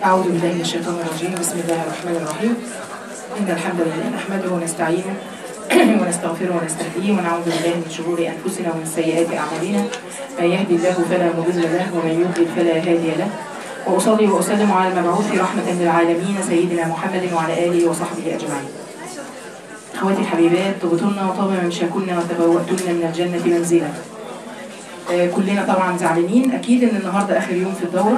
أعوذ بالله من الشيطان الرجيم بسم الله الرحمن الرحيم إن الحمد لله نحمده ونستعينه ونستغفره ونستهديه ونعوذ بالله من شرور أنفسنا ومن سيئات أعمالنا من يهدي الله فلا مضل له ومن يضلل فلا هادي له وأصلي وأسلم على المبعوث رحمة للعالمين سيدنا محمد وعلى آله وصحبه أجمعين أخواتي الحبيبات طبتن وطاب ممشاكن وتبوأتن من الجنة منزلا آه، كلنا طبعا زعلانين أكيد إن النهاردة آخر يوم في الدورة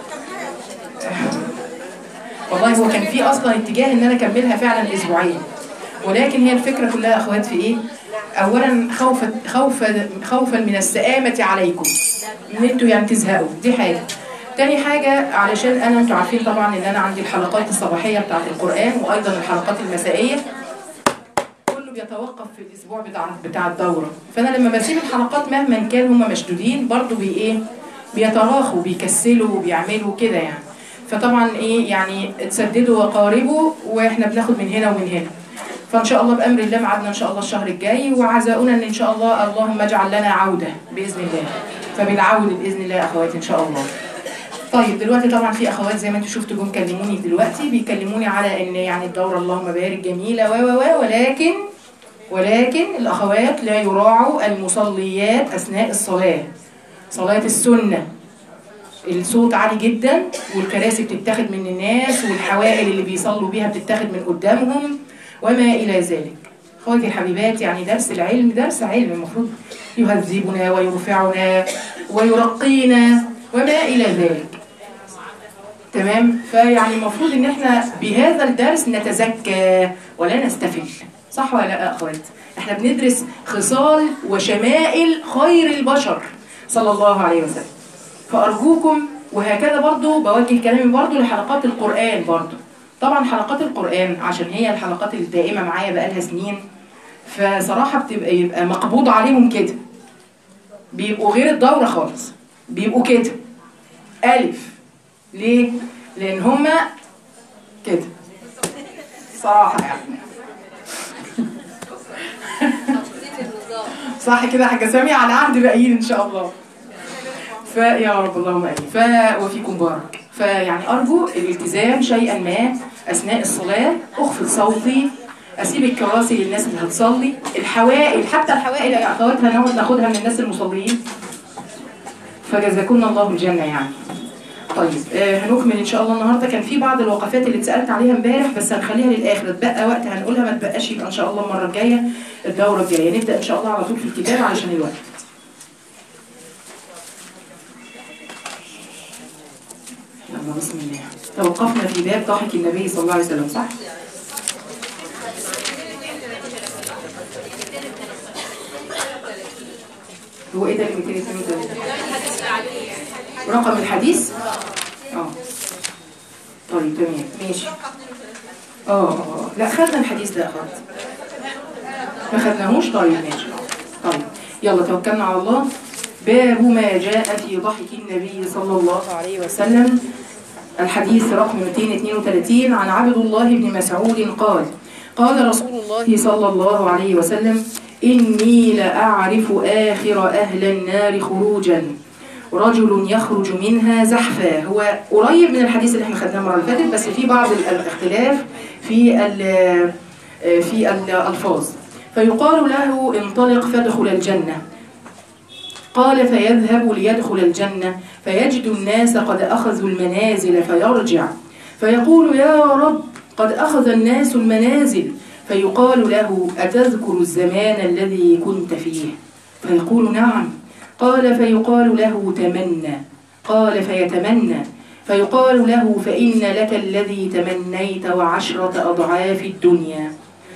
والله هو كان في اصلا اتجاه ان انا اكملها فعلا اسبوعين ولكن هي الفكره كلها يا اخوات في ايه اولا خوفا خوفا خوفا من السآمة عليكم ان انتوا يعني تزهقوا دي حاجه تاني حاجة علشان أنا أنتوا عارفين طبعا إن أنا عندي الحلقات الصباحية بتاعة القرآن وأيضا الحلقات المسائية كله بيتوقف في الأسبوع بتاع بتاع الدورة فأنا لما بسيب الحلقات مهما كان هم مشدودين برضو بي إيه بيتراخوا بيكسلوا وبيعملوا كده يعني فطبعا ايه يعني تسددوا وقاربوا واحنا بناخد من هنا ومن هنا فان شاء الله بامر الله ميعادنا ان شاء الله الشهر الجاي وعزاؤنا ان ان شاء الله اللهم اجعل لنا عوده باذن الله فبالعود باذن الله يا اخواتي ان شاء الله طيب دلوقتي طبعا في اخوات زي ما انتم شفتوا جم كلموني دلوقتي بيكلموني على ان يعني الدوره اللهم بارك جميله و و و ولكن ولكن الاخوات لا يراعوا المصليات اثناء الصلاه صلاه السنه الصوت عالي جدا والكراسي بتتاخد من الناس والحوائل اللي بيصلوا بيها بتتاخد من قدامهم وما إلى ذلك اخواتي الحبيبات يعني درس العلم درس علم المفروض يهذبنا ويرفعنا ويرقينا وما إلى ذلك تمام فيعني المفروض ان احنا بهذا الدرس نتزكى ولا نستفل صح ولا لا اخوات احنا بندرس خصال وشمائل خير البشر صلى الله عليه وسلم فأرجوكم وهكذا برضو بوجه كلامي برضو لحلقات القرآن برضو طبعا حلقات القرآن عشان هي الحلقات الدائمة معايا بقالها سنين فصراحة بتبقى يبقى مقبوض عليهم كده بيبقوا غير الدورة خالص بيبقوا كده ألف ليه؟ لأن هما كده صراحة يعني صح كده حاجة سامية على عهد باقيين إن شاء الله فيا رب اللهم امين ف وفيكم بارك فيعني ارجو الالتزام شيئا ما اثناء الصلاه اخفض صوتي اسيب الكراسي للناس اللي هتصلي الحوائل حتى الحوائل يا اخواتها نقعد ناخدها من الناس المصلين فجزاكم الله الجنه يعني طيب آه هنكمل ان شاء الله النهارده كان في بعض الوقفات اللي اتسالت عليها امبارح بس هنخليها للاخر اتبقى وقت هنقولها ما تبقاش يبقى ان شاء الله المره الجايه الدوره الجايه نبدا ان شاء الله على طول في الكتاب علشان الوقت يلا بسم الله توقفنا في باب ضحك النبي صلى الله عليه وسلم صح؟ هو ايه ده اللي 232 رقم الحديث؟ اه طيب تمام ماشي اه اه لا خدنا الحديث ده اخوات ما خدناهوش طيب ماشي طيب يلا توكلنا على الله باب ما جاء في ضحك النبي صلى الله عليه وسلم الحديث رقم 232 عن عبد الله بن مسعود قال قال رسول الله صلى الله عليه وسلم إني لأعرف آخر أهل النار خروجا رجل يخرج منها زحفا هو قريب من الحديث اللي احنا خدناه المره اللي فاتت بس في بعض الاختلاف في في الألفاظ فيقال له انطلق فادخل الجنة قال فيذهب ليدخل الجنة فيجد الناس قد أخذوا المنازل فيرجع فيقول يا رب قد أخذ الناس المنازل فيقال له أتذكر الزمان الذي كنت فيه فيقول نعم قال فيقال له تمنى قال فيتمنى فيقال له فإن لك الذي تمنيت وعشرة أضعاف الدنيا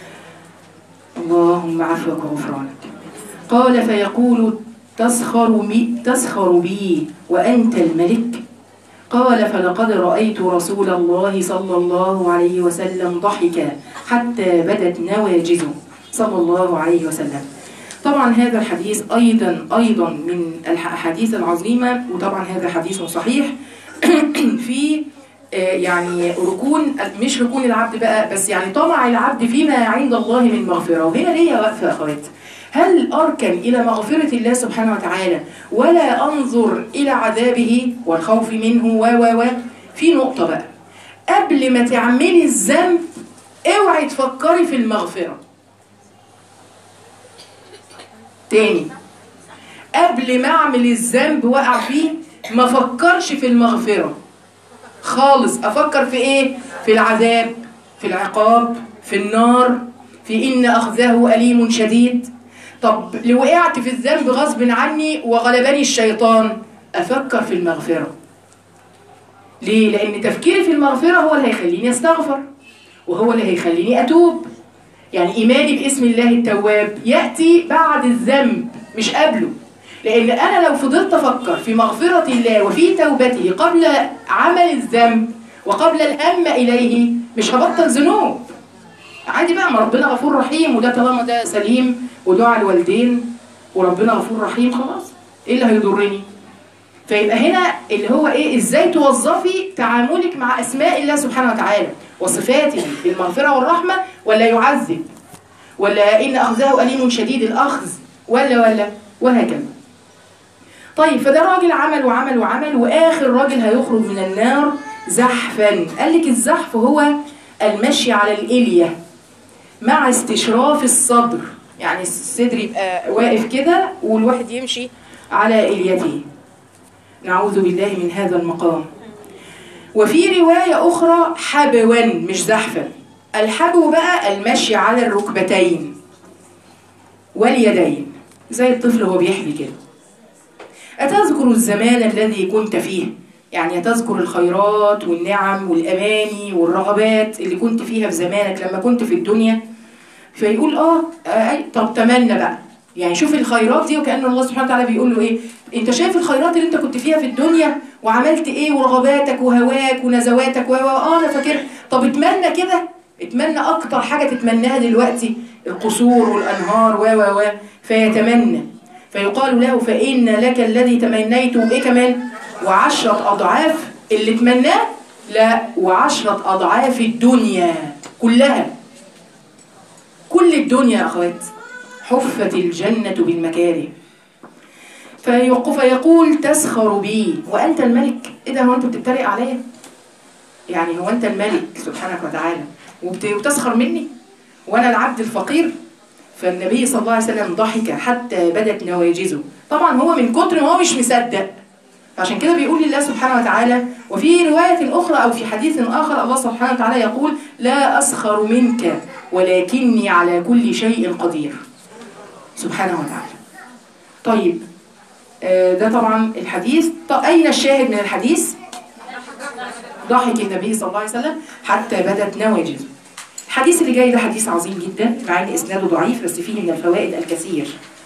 اللهم عفوك وغفرانك قال فيقول تسخر, بي تسخر بي وأنت الملك قال فلقد رأيت رسول الله صلى الله عليه وسلم ضحك حتى بدت نواجذه صلى الله عليه وسلم طبعا هذا الحديث أيضا أيضا من الأحاديث العظيمة وطبعا هذا حديث صحيح في يعني ركون مش ركون العبد بقى بس يعني طمع العبد فيما عند الله من مغفرة وهنا ليا واقفة يا أخوات هل أركن إلى مغفرة الله سبحانه وتعالى ولا أنظر إلى عذابه والخوف منه و و و في نقطة بقى قبل ما تعملي الذنب اوعي تفكري في المغفرة تاني قبل ما اعمل الذنب واقع فيه ما افكرش في المغفرة خالص افكر في ايه في العذاب في العقاب في النار في ان اخذه اليم شديد طب لو وقعت في الذنب غصب عني وغلبني الشيطان افكر في المغفرة ليه لان تفكيري في المغفرة هو اللي هيخليني استغفر وهو اللي هيخليني اتوب يعني ايماني باسم الله التواب ياتي بعد الذنب مش قبله لان انا لو فضلت افكر في مغفرة الله وفي توبته قبل عمل الذنب وقبل الهم اليه مش هبطل ذنوب عادي بقى ما ربنا غفور رحيم وده طالما ده سليم ودعاء الوالدين وربنا غفور رحيم خلاص ايه اللي هيضرني فيبقى هنا اللي هو ايه ازاي توظفي تعاملك مع اسماء الله سبحانه وتعالى وصفاته بالمغفرة والرحمة ولا يعذب ولا إن أخذه أليم شديد الأخذ ولا ولا وهكذا طيب فده راجل عمل وعمل وعمل وآخر راجل هيخرج من النار زحفا قال لك الزحف هو المشي على الإلية مع استشراف الصدر يعني الصدر يبقى واقف كده والواحد يمشي على إليته نعوذ بالله من هذا المقام وفي رواية أخرى حبوا مش زحفا الحبو بقى المشي على الركبتين واليدين زي الطفل وهو بيحبي كده أتذكر الزمان الذي كنت فيه يعني تذكر الخيرات والنعم والأماني والرغبات اللي كنت فيها في زمانك لما كنت في الدنيا فيقول آه, آه طب تمنى بقى يعني شوف الخيرات دي وكأن الله سبحانه وتعالى بيقول له إيه أنت شايف الخيرات اللي أنت كنت فيها في الدنيا وعملت إيه ورغباتك وهواك ونزواتك و آه أنا فاكر طب اتمنى كده اتمنى أكتر حاجة تتمناها دلوقتي القصور والأنهار و و و فيتمنى فيقال له فإن لك الذي تمنيته إيه كمان وعشرة أضعاف اللي تمناه لا وعشرة أضعاف الدنيا كلها كل الدنيا يا أخوات حفت الجنة بالمكاره فيوقف يقول تسخر بي وأنت الملك إيه ده هو أنت بتتريق عليا يعني هو أنت الملك سبحانك وتعالى وبتسخر مني وأنا العبد الفقير فالنبي صلى الله عليه وسلم ضحك حتى بدت نواجزه طبعا هو من كتر ما هو مش مصدق فعشان كده بيقول لله سبحانه وتعالى وفي رواية أخرى أو في حديث آخر الله سبحانه وتعالى يقول لا أسخر منك ولكني على كل شيء قدير سبحانه وتعالى طيب ده طبعا الحديث طب أين الشاهد من الحديث ضحك النبي صلى الله عليه وسلم حتى بدت نواجزه الحديث اللي جاي ده حديث عظيم جدا مع ان اسناده ضعيف بس فيه من الفوائد الكثير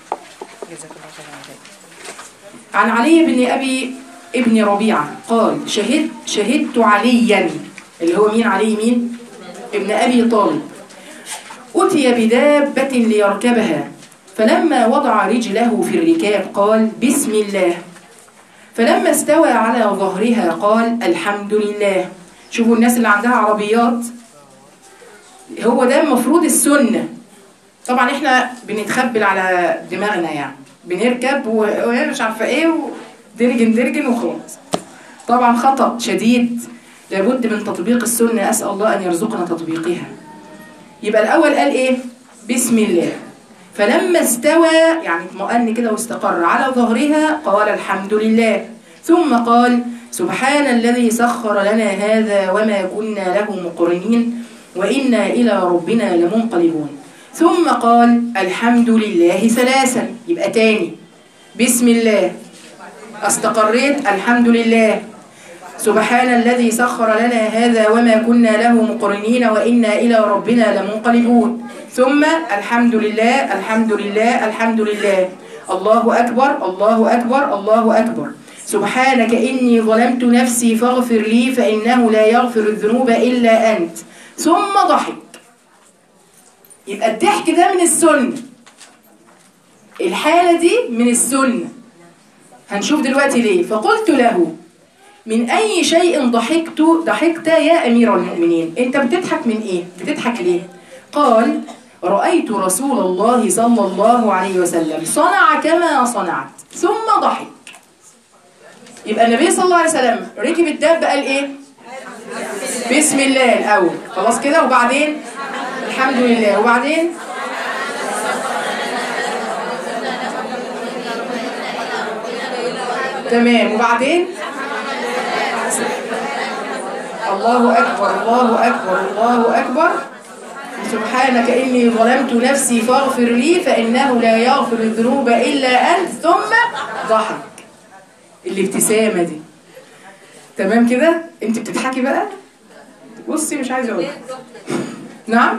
عن علي بن ابي ابن ربيعه قال شهد شهدت عليا اللي هو مين علي مين ابن ابي طالب اتي بدابه ليركبها فلما وضع رجله في الركاب قال بسم الله فلما استوى على ظهرها قال الحمد لله شوفوا الناس اللي عندها عربيات هو ده المفروض السنة طبعا احنا بنتخبل على دماغنا يعني بنركب ومش عارفة ايه ودرجن درجن وخلاص طبعا خطأ شديد لابد من تطبيق السنة أسأل الله أن يرزقنا تطبيقها يبقى الأول قال ايه بسم الله فلما استوى يعني اطمأن كده واستقر على ظهرها قال الحمد لله ثم قال سبحان الذي سخر لنا هذا وما كنا له مقرنين وإنا إلى ربنا لمنقلبون ثم قال الحمد لله ثلاثا يبقى تاني بسم الله استقريت الحمد لله سبحان الذي سخر لنا هذا وما كنا له مقرنين وإنا إلى ربنا لمنقلبون ثم الحمد لله الحمد لله الحمد لله الله أكبر الله أكبر الله أكبر سبحانك إني ظلمت نفسي فاغفر لي فإنه لا يغفر الذنوب إلا أنت ثم ضحك يبقى الضحك ده من السنة الحالة دي من السنة هنشوف دلوقتي ليه فقلت له من أي شيء ضحكت ضحكت يا أمير المؤمنين أنت بتضحك من إيه؟ بتضحك ليه؟ قال رأيت رسول الله صلى الله عليه وسلم صنع كما صنعت ثم ضحك يبقى النبي صلى الله عليه وسلم ركب الدابة قال إيه؟ بسم الله الاول خلاص كده وبعدين الحمد لله وبعدين تمام وبعدين الله أكبر الله أكبر الله أكبر سبحانك إني ظلمت نفسي فاغفر لي فإنه لا يغفر الذنوب إلا أنت ثم ضحك الابتسامة دي تمام كده انت بتضحكي بقى بصي مش عايزه اقول نعم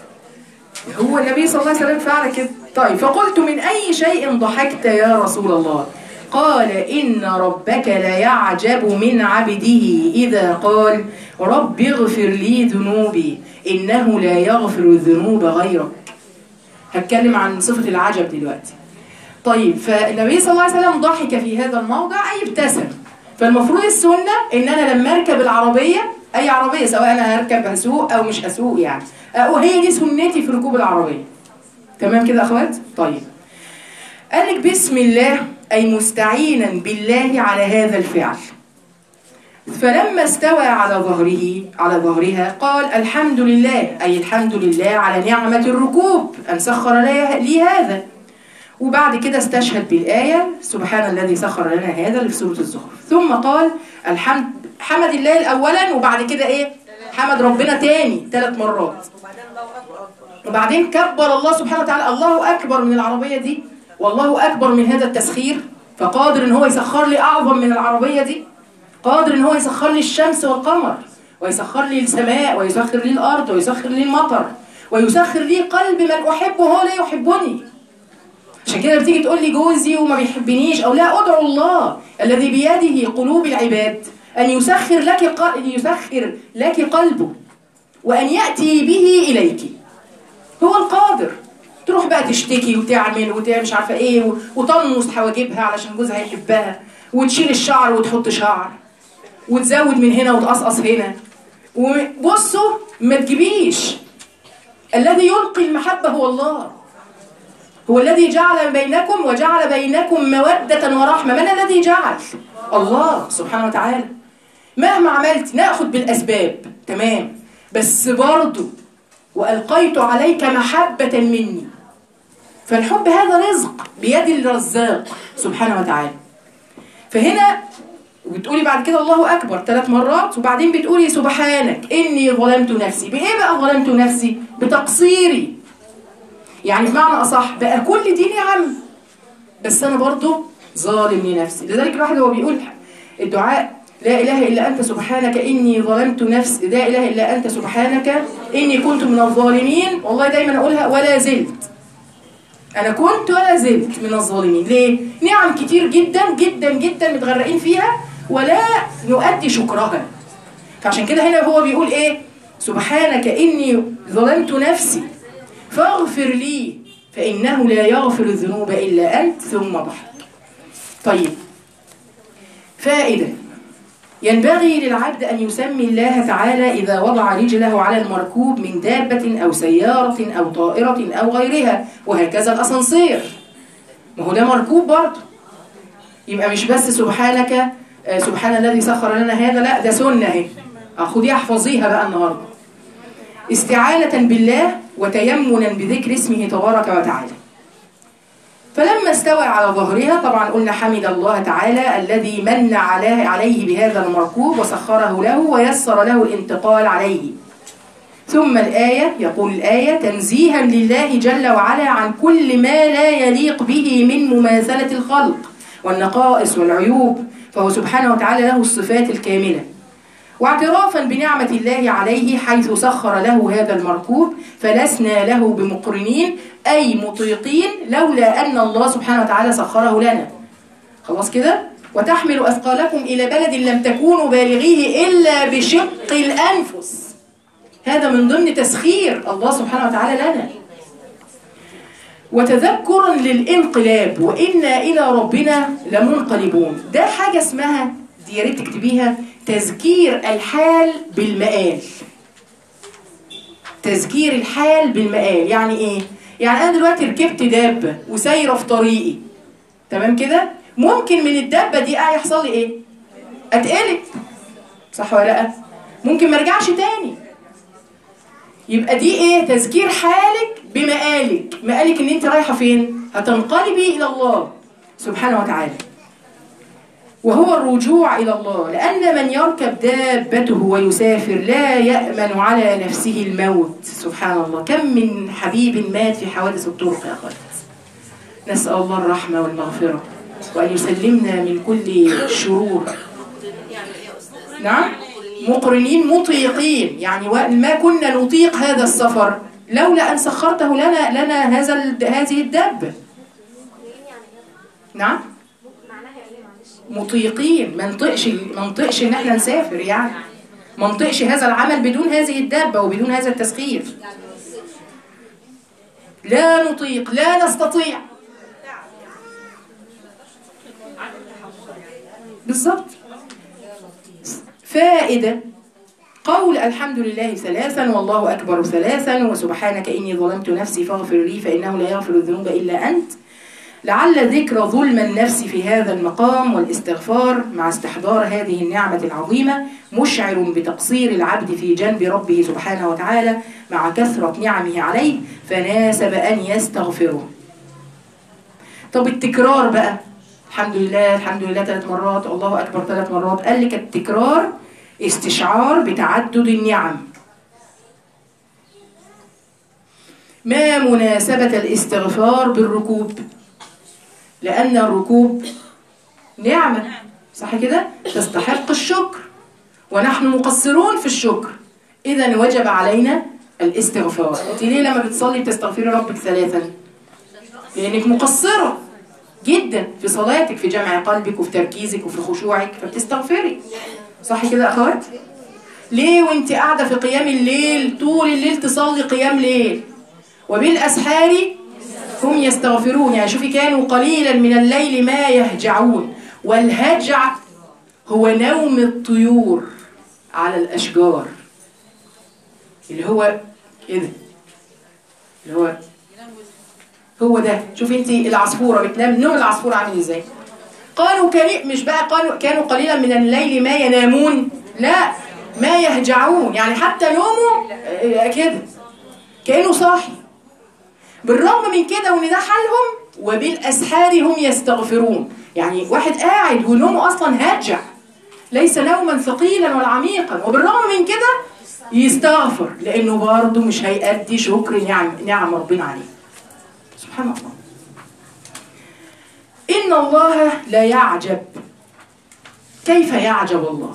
هو النبي صلى الله عليه وسلم فعل كده طيب فقلت من أي شيء ضحكت يا رسول الله قال إن ربك ليعجب من عبده إذا قال رب اغفر لي ذنوبي إنه لا يغفر الذنوب غيرك هتكلم عن صفة العجب دلوقتي طيب فالنبي صلى الله عليه وسلم ضحك في هذا الموضع أي ابتسم فالمفروض السنة إن أنا لما أركب العربية أي عربية سواء أنا هركب هسوق أو مش هسوق يعني وهي دي سنتي في ركوب العربية تمام كده أخوات؟ طيب قال لك بسم الله أي مستعينا بالله على هذا الفعل فلما استوى على ظهره على ظهرها قال الحمد لله أي الحمد لله على نعمة الركوب أن سخر لي هذا وبعد كده استشهد بالآية سبحان الذي سخر لنا هذا اللي في سورة الزخرف ثم قال الحمد حمد الله أولا وبعد كده إيه حمد ربنا تاني ثلاث مرات وبعدين كبر الله سبحانه وتعالى الله أكبر من العربية دي والله أكبر من هذا التسخير فقادر إن هو يسخر لي أعظم من العربية دي قادر إن هو يسخر لي الشمس والقمر ويسخر لي السماء ويسخر لي الأرض ويسخر لي المطر ويسخر لي قلب من أحبه هو لا يحبني عشان كده بتيجي تقول لي جوزي وما بيحبنيش أو لا أدعو الله الذي بيده قلوب العباد أن يسخر لك ق... يسخر لك قلبه وأن يأتي به إليك هو القادر تروح بقى تشتكي وتعمل وتعمل مش عارفه ايه وتنمص حواجبها علشان جوزها يحبها وتشيل الشعر وتحط شعر وتزود من هنا وتقصقص هنا وبصوا ما تجيبيش الذي يلقي المحبة هو الله هو الذي جعل بينكم وجعل بينكم مودة ورحمة من الذي جعل الله سبحانه وتعالى مهما عملت ناخذ بالأسباب تمام بس برضه وألقيت عليك محبة مني فالحب هذا رزق بيد الرزاق سبحانه وتعالى فهنا بتقولي بعد كده الله أكبر ثلاث مرات وبعدين بتقولي سبحانك إني ظلمت نفسي بإيه بقى ظلمت نفسي بتقصيري يعني بمعنى أصح بقى كل دي نعم بس أنا برضو ظالم لنفسي لذلك الواحد هو بيقول الدعاء لا إله إلا أنت سبحانك إني ظلمت نفسي لا إله إلا أنت سبحانك إني كنت من الظالمين والله دايما أقولها ولا زلت أنا كنت ولا زلت من الظالمين ليه؟ نعم كتير جدا جدا جدا متغرقين فيها ولا نؤدي شكرها فعشان كده هنا هو بيقول إيه؟ سبحانك إني ظلمت نفسي فاغفر لي فإنه لا يغفر الذنوب إلا أنت ثم ضحك طيب فائدة ينبغي للعبد أن يسمي الله تعالى إذا وضع رجله على المركوب من دابة أو سيارة أو طائرة أو غيرها وهكذا الأسانسير ما هو ده مركوب برضه يبقى مش بس سبحانك سبحان الذي سخر لنا هذا لا ده سنة اهي خديها احفظيها بقى النهارده استعانة بالله وتيمنا بذكر اسمه تبارك وتعالى فلما استوى على ظهرها طبعا قلنا حمد الله تعالى الذي من عليه, عليه بهذا المركوب وسخره له ويسر له الانتقال عليه ثم الآية يقول الآية تنزيها لله جل وعلا عن كل ما لا يليق به من مماثلة الخلق والنقائص والعيوب فهو سبحانه وتعالى له الصفات الكاملة واعترافا بنعمة الله عليه حيث سخر له هذا المركوب فلسنا له بمقرنين أي مطيقين لولا أن الله سبحانه وتعالى سخره لنا خلاص كده وتحمل أثقالكم إلى بلد لم تكونوا بالغيه إلا بشق الأنفس هذا من ضمن تسخير الله سبحانه وتعالى لنا وتذكرا للانقلاب وإنا إلى ربنا لمنقلبون ده حاجة اسمها دي يا ريت تكتبيها تذكير الحال بالمآل تذكير الحال بالمآل يعني ايه يعني انا دلوقتي ركبت دابه وسايره في طريقي تمام كده ممكن من الدابه دي اه يحصل لي ايه اتقلب صح ولا لا ممكن ما ارجعش تاني يبقى دي ايه تذكير حالك بمآلك مآلك ان انت رايحه فين هتنقلبي الى الله سبحانه وتعالى وهو الرجوع إلى الله لأن من يركب دابته ويسافر لا يأمن على نفسه الموت سبحان الله كم من حبيب مات في حوادث الطرق يا أخوات نسأل الله الرحمة والمغفرة وأن يسلمنا من كل شرور نعم مقرنين مطيقين يعني ما كنا نطيق هذا السفر لولا أن سخرته لنا لنا هذا هذه الدابة نعم مطيقين ما نطقش ما نطقش ان احنا نسافر يعني ما نطقش هذا العمل بدون هذه الدابه وبدون هذا التسخير لا نطيق لا نستطيع بالضبط فائده قول الحمد لله ثلاثا والله اكبر ثلاثا وسبحانك اني ظلمت نفسي فاغفر لي فانه لا يغفر الذنوب الا انت لعل ذكر ظلم النفس في هذا المقام والاستغفار مع استحضار هذه النعمة العظيمة مشعر بتقصير العبد في جنب ربه سبحانه وتعالى مع كثرة نعمه عليه فناسب أن يستغفره طب التكرار بقى الحمد لله الحمد لله ثلاث مرات الله أكبر ثلاث مرات قال لك التكرار استشعار بتعدد النعم ما مناسبة الاستغفار بالركوب لأن الركوب نعمة صح كده؟ تستحق الشكر ونحن مقصرون في الشكر إذا وجب علينا الاستغفار أنت ليه لما بتصلي بتستغفري ربك ثلاثا؟ لأنك مقصرة جدا في صلاتك في جمع قلبك وفي تركيزك وفي خشوعك فبتستغفري صح كده أخوات؟ ليه وانت قاعدة في قيام الليل طول الليل تصلي قيام ليل وبالأسحار هم يستغفرون يعني شوفي كانوا قليلا من الليل ما يهجعون والهجع هو نوم الطيور على الأشجار اللي هو كده اللي هو هو ده شوفي انت العصفورة بتنام نوم العصفورة عامل ازاي قالوا كان مش بقى قالوا كانوا قليلا من الليل ما ينامون لا ما يهجعون يعني حتى نومه كده كأنه صاحي بالرغم من كده وان ده حالهم وبالاسحار هم يستغفرون يعني واحد قاعد ونومه اصلا هاجع ليس نوما ثقيلا ولا عميقا وبالرغم من كده يستغفر لانه برضه مش هيأدي شكر نعم نعم ربنا عليه سبحان الله ان الله لا يعجب كيف يعجب الله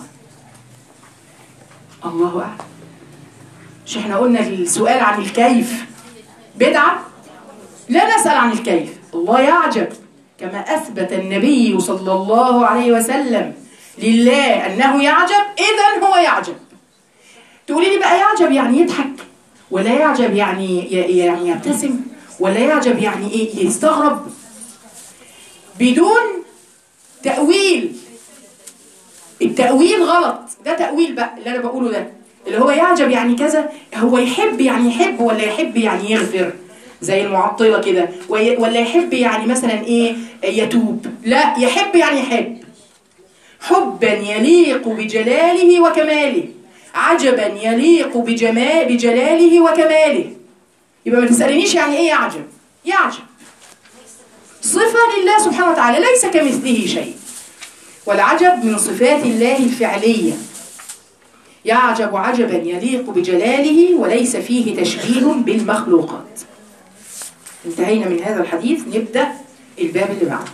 الله اعلم مش احنا قلنا السؤال عن الكيف بدعه لا نسأل عن الكيف الله يعجب كما أثبت النبي صلى الله عليه وسلم لله أنه يعجب إذا هو يعجب تقولي لي بقى يعجب يعني يضحك ولا يعجب يعني يعني يبتسم ولا يعجب يعني ايه يستغرب بدون تأويل التأويل غلط ده تأويل بقى اللي أنا بقوله ده اللي هو يعجب يعني كذا هو يحب يعني يحب ولا يحب يعني يغفر زي المعطلة كده ولا يحب يعني مثلا ايه يتوب لا يحب يعني يحب حبا يليق بجلاله وكماله عجبا يليق بجمال بجلاله وكماله يبقى ما تسألنيش يعني ايه يعجب يعجب صفة لله سبحانه وتعالى ليس كمثله شيء والعجب من صفات الله الفعلية يعجب عجبا يليق بجلاله وليس فيه تشبيه بالمخلوقات انتهينا من هذا الحديث نبدأ الباب اللي بعده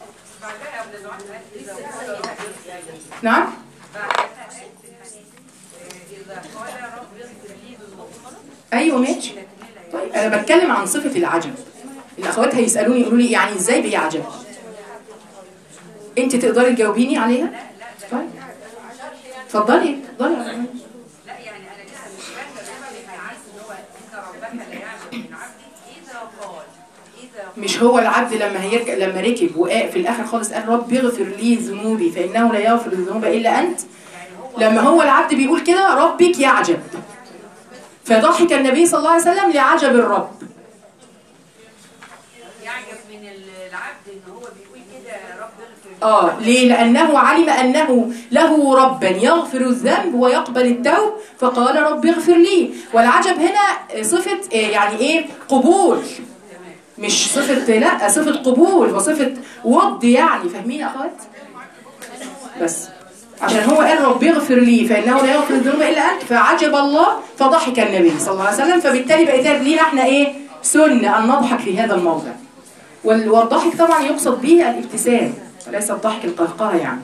نعم ايوه ماشي طيب انا بتكلم عن صفة العجب الاخوات هيسالوني يقولوا لي يعني ازاي بيعجب انت تقدري تجاوبيني عليها طيب اتفضلي اتفضلي لا يعني انا لسه مش فاهمه لما بيتعز ان هو ان ربك لا يعلم من عبده اذا قال اذا مش هو العبد لما هيركب لما ركب وقع في الاخر خالص قال رب اغفر لي ذنوبي فانه لا يغفر الذنوب الا انت لما هو العبد بيقول كده ربك يعجب فضحك النبي صلى الله عليه وسلم لعجب الرب يعجب من العبد ان هو بيقول كده رب اغفر اه ليه لانه علم انه له ربا يغفر الذنب ويقبل التوب فقال رب اغفر لي والعجب هنا صفه آه، يعني ايه قبول مش صفه لا صفه قبول وصفه ود يعني فاهمين يا اخوات بس عشان هو قال رب اغفر لي فانه لا يغفر الذنوب الا انت فعجب الله فضحك النبي صلى الله عليه وسلم فبالتالي بقت لينا احنا ايه سنه ان نضحك في هذا الموضع وال- والضحك طبعا يقصد به الابتسام وليس الضحك القهقه يعني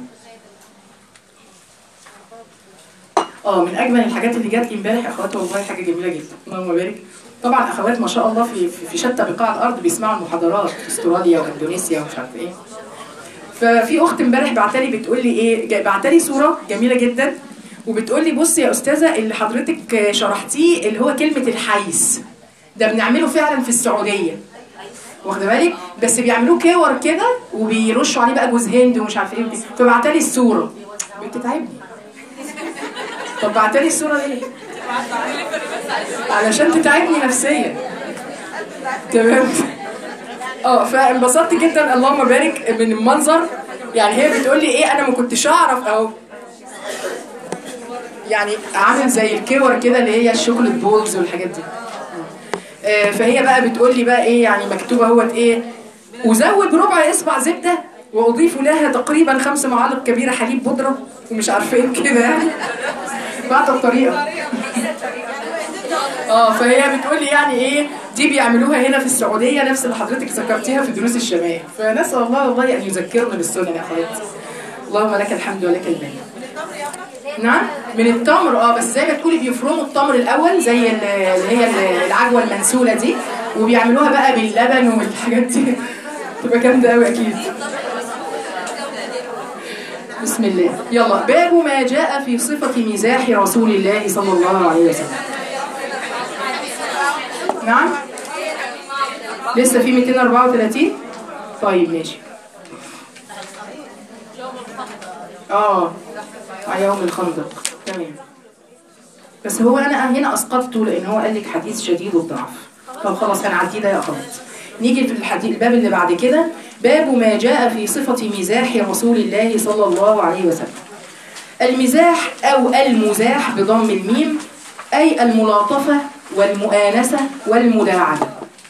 اه من اجمل الحاجات اللي جات لي امبارح يا اخواتي والله حاجه جميله جدا اللهم بارك طبعا اخوات ما شاء الله في في- في شتى بقاع الارض بيسمعوا المحاضرات في استراليا واندونيسيا ومش عارفه ايه ففي اخت امبارح بعتلي بتقول لي ايه جا- بعتلي صوره جميله جدا وبتقول لي بصي يا استاذه اللي حضرتك شرحتيه اللي هو كلمه الحيس ده بنعمله فعلا في السعوديه واخده بالك بس بيعملوه كور كده وبيرشوا عليه بقى جوز هند ومش عارفه ايه فبعتلي الصوره بتتعبني طب بعتلي الصوره ليه علشان تتعبني نفسيا تمام اه فانبسطت جدا اللهم بارك من المنظر يعني هي بتقول لي ايه انا ما كنتش اعرف او يعني عامل زي الكور كده اللي هي الشوكولات بولز والحاجات دي آه، فهي بقى بتقول لي بقى ايه يعني مكتوبه اهوت ايه وزود ربع اصبع زبده واضيف لها تقريبا خمس معالق كبيره حليب بودره ومش عارفه ايه كده يعني بعد الطريقه اه فهي بتقول لي يعني ايه دي بيعملوها هنا في السعوديه نفس اللي حضرتك ذكرتيها في دروس الشمال فنسال الله والله ان يذكرنا بالسنن يا اخواتي اللهم لك الحمد ولك المنه نعم من التمر اه بس زي ما تقولي بيفرموا التمر الاول زي ال- اللي هي ال- العجوه المنسوله دي وبيعملوها بقى باللبن والحاجات دي تبقى جامده قوي اكيد بسم الله يلا باب ما جاء في صفه مزاح رسول الله صلى الله عليه وسلم نعم لسه في 234 طيب ماشي اه على يوم الخندق تمام بس هو انا هنا اسقطته لان هو قال لك حديث شديد الضعف طب خلاص هنعديه ده يا اخوات نيجي في الحديث الباب اللي بعد كده باب ما جاء في صفة مزاح رسول الله صلى الله عليه وسلم المزاح أو المزاح بضم الميم أي الملاطفة والمؤانسة والمداعبة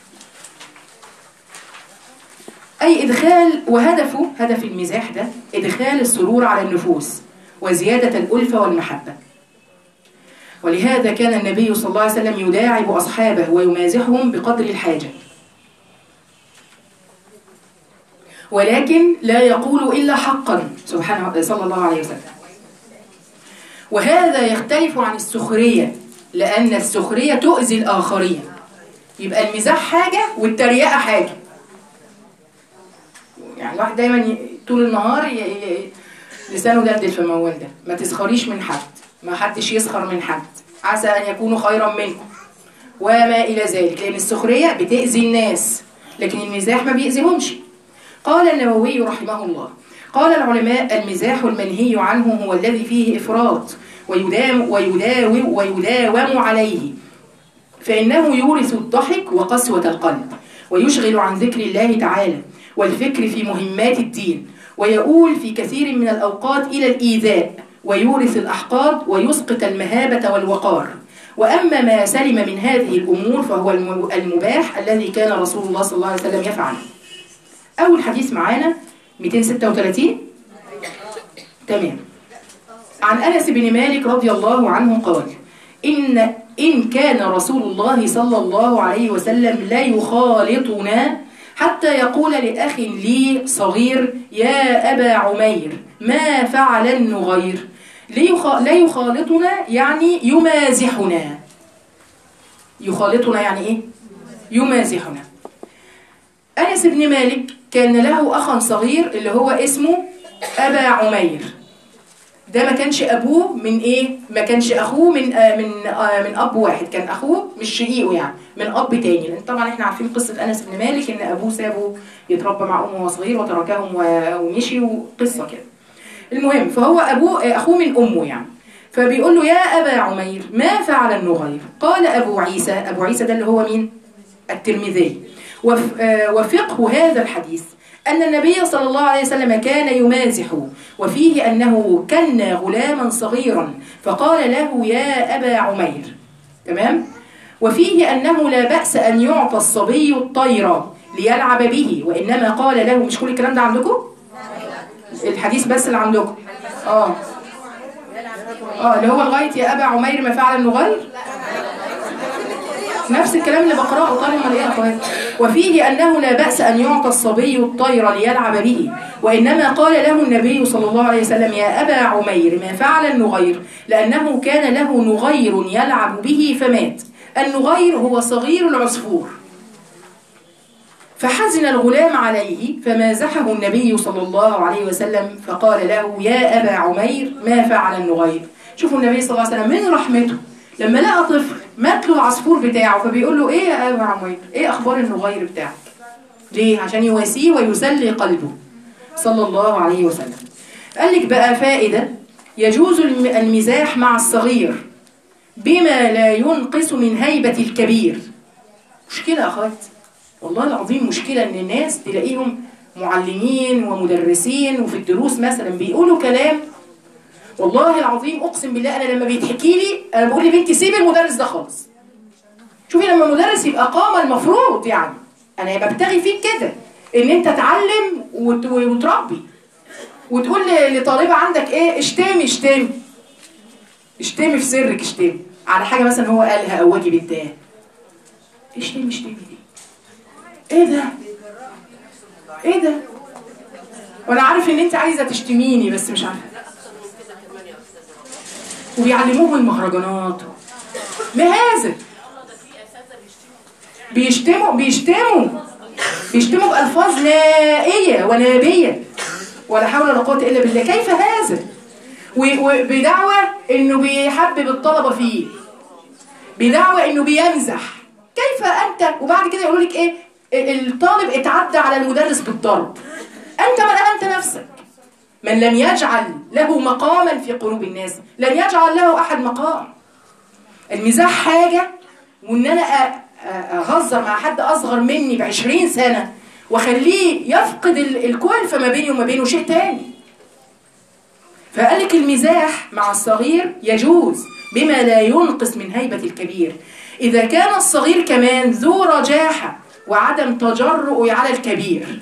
أي إدخال وهدفه هدف المزاح ده إدخال السرور على النفوس وزيادة الألفة والمحبة ولهذا كان النبي صلى الله عليه وسلم يداعب أصحابه ويمازحهم بقدر الحاجة ولكن لا يقول إلا حقا سبحانه صلى الله عليه وسلم وهذا يختلف عن السخرية لأن السخرية تؤذي الآخرين يبقى المزاح حاجة والتريقة حاجة يعني الواحد دايما ي- طول النهار ي... ي... لسانه دلدل في الموال ده ما تسخريش من حد ما حدش يسخر من حد عسى أن يكونوا خيرا منكم وما إلى ذلك لأن السخرية بتأذي الناس لكن المزاح ما بيأذيهمش قال النووي رحمه الله قال العلماء المزاح المنهي عنه هو الذي فيه إفراط ويدام ويداوم ويداوم عليه فإنه يورث الضحك وقسوة القلب ويشغل عن ذكر الله تعالى والفكر في مهمات الدين ويؤول في كثير من الأوقات إلى الإيذاء ويورث الأحقاد ويسقط المهابة والوقار وأما ما سلم من هذه الأمور فهو الم- المباح الذي كان رسول الله صلى الله عليه وسلم يفعله أول حديث معانا 236 تمام عن أنس بن مالك رضي الله عنه قال إن إن كان رسول الله صلى الله عليه وسلم لا يخالطنا حتى يقول لأخ لي صغير يا أبا عمير ما فعل النغير ليخ- لا يخالطنا يعني يمازحنا يخالطنا يعني إيه؟ يمازحنا أنس بن مالك كان له أخا صغير اللي هو اسمه أبا عمير ده ما كانش أبوه من إيه؟ ما كانش أخوه من آه من آه من أب واحد كان أخوه مش شقيقه يعني من أب تاني لأن طبعا إحنا عارفين قصة أنس بن مالك إن أبوه سابه يتربى مع أمه وهو صغير وتركهم و- ومشي وقصة كده المهم فهو أبوه آه، أخوه من أمه يعني فبيقول له يا أبا عمير ما فعل النغير قال أبو عيسى أبو عيسى ده اللي هو مين؟ الترمذي وف- آه، وفقه هذا الحديث أن النبي صلى الله عليه وسلم كان يمازح وفيه أنه كان غلاما صغيرا فقال له يا أبا عمير تمام وفيه أنه لا بأس أن يعطى الصبي الطير ليلعب به وإنما قال له مش كل الكلام ده عندكم الحديث بس اللي عندكم اه اه اللي هو لغايه يا ابا عمير ما فعل النغير نفس الكلام اللي بقراه طالما امال ايه يا اخوات وفيه انه لا باس ان يعطى الصبي الطير ليلعب به وانما قال له النبي صلى الله عليه وسلم يا ابا عمير ما فعل النغير لانه كان له نغير يلعب به فمات النغير هو صغير العصفور فحزن الغلام عليه فمازحه النبي صلى الله عليه وسلم فقال له يا أبا عمير ما فعل النغير شوفوا النبي صلى الله عليه وسلم من رحمته لما لقى طفل مات له العصفور بتاعه فبيقول له ايه يا أبا عمير ايه أخبار النغير بتاعك ليه عشان يواسيه ويسلي قلبه صلى الله عليه وسلم قال لك بقى فائدة يجوز الم- المزاح مع الصغير بما لا ينقص من هيبة الكبير مشكلة يا أخوات والله العظيم مشكلة إن الناس تلاقيهم معلمين ومدرسين وفي الدروس مثلا بيقولوا كلام والله العظيم أقسم بالله أنا لما بيتحكي لي أنا بقول لبنتي سيبي المدرس ده خالص شوفي لما مدرس يبقى قامة المفروض يعني أنا ببتغي فيك كده إن أنت تعلم وت- وتربي وتقول ل- لطالبة عندك إيه اشتمي اشتمي اشتمي في سرك اشتمي على حاجة مثلا هو قالها أو واجب اداه اشتمي اشتمي دي ايه ده ايه ده وانا عارف ان انت عايزه تشتميني بس مش عارفه وبيعلموهم المهرجانات ما هذا بيشتموا بيشتموا بيشتموا بألفاظ نائية ونابية ولا حول ولا قوة إلا بالله كيف هذا و- وبدعوى إنه بيحبب الطلبة فيه بدعوى إنه بيمزح كيف أنت وبعد كده يقولوا لك إيه الطالب اتعدى على المدرس بالضرب أنت من أمنت نفسك من لم يجعل له مقاما في قلوب الناس لن يجعل له أحد مقام المزاح حاجة وإن أنا أ- أ- أهزر مع حد أصغر مني بعشرين سنة وأخليه يفقد ال- الكلفة ما بيني وما بينه شيء تاني فقال لك المزاح مع الصغير يجوز بما لا ينقص من هيبة الكبير إذا كان الصغير كمان ذو رجاحة وعدم تجرؤ على الكبير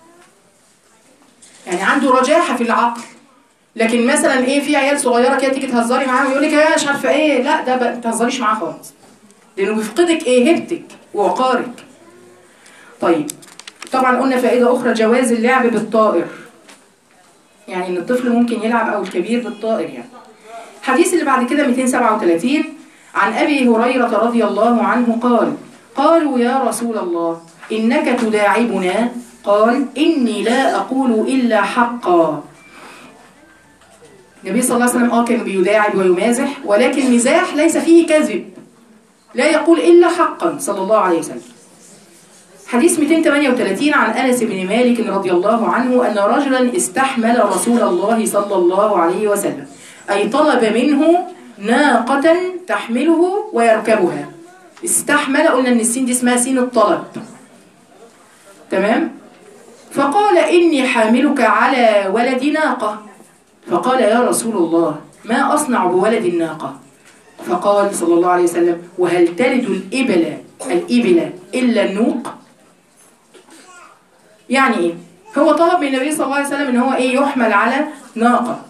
يعني عنده رجاحة في العقل لكن مثلا ايه في عيال صغيره كده تيجي تهزري معاها ويقول لك ايه مش عارفه ايه لا ده بقى ما تهزريش معاه خالص لانه بيفقدك ايه هيبتك ووقارك طيب طبعا قلنا فائده اخرى جواز اللعب بالطائر يعني ان الطفل ممكن يلعب او الكبير بالطائر يعني الحديث اللي بعد كده 237 عن ابي هريره رضي الله عنه قال قالوا يا رسول الله انك تداعبنا قال اني لا اقول الا حقا النبي صلى الله عليه وسلم اه كان بيداعب ويمازح ولكن مزاح ليس فيه كذب لا يقول الا حقا صلى الله عليه وسلم حديث 238 عن انس بن مالك رضي الله عنه ان رجلا استحمل رسول الله صلى الله عليه وسلم اي طلب منه ناقة تحمله ويركبها استحمل قلنا ان السين دي اسمها سين الطلب تمام فقال اني حاملك على ولد ناقه فقال يا رسول الله ما أصنع بولد الناقة فقال صلى الله عليه وسلم وهل تلد الإبل الإبل إلا النوق يعني إيه هو طلب من النبي صلى الله عليه وسلم إن هو إيه يحمل على ناقة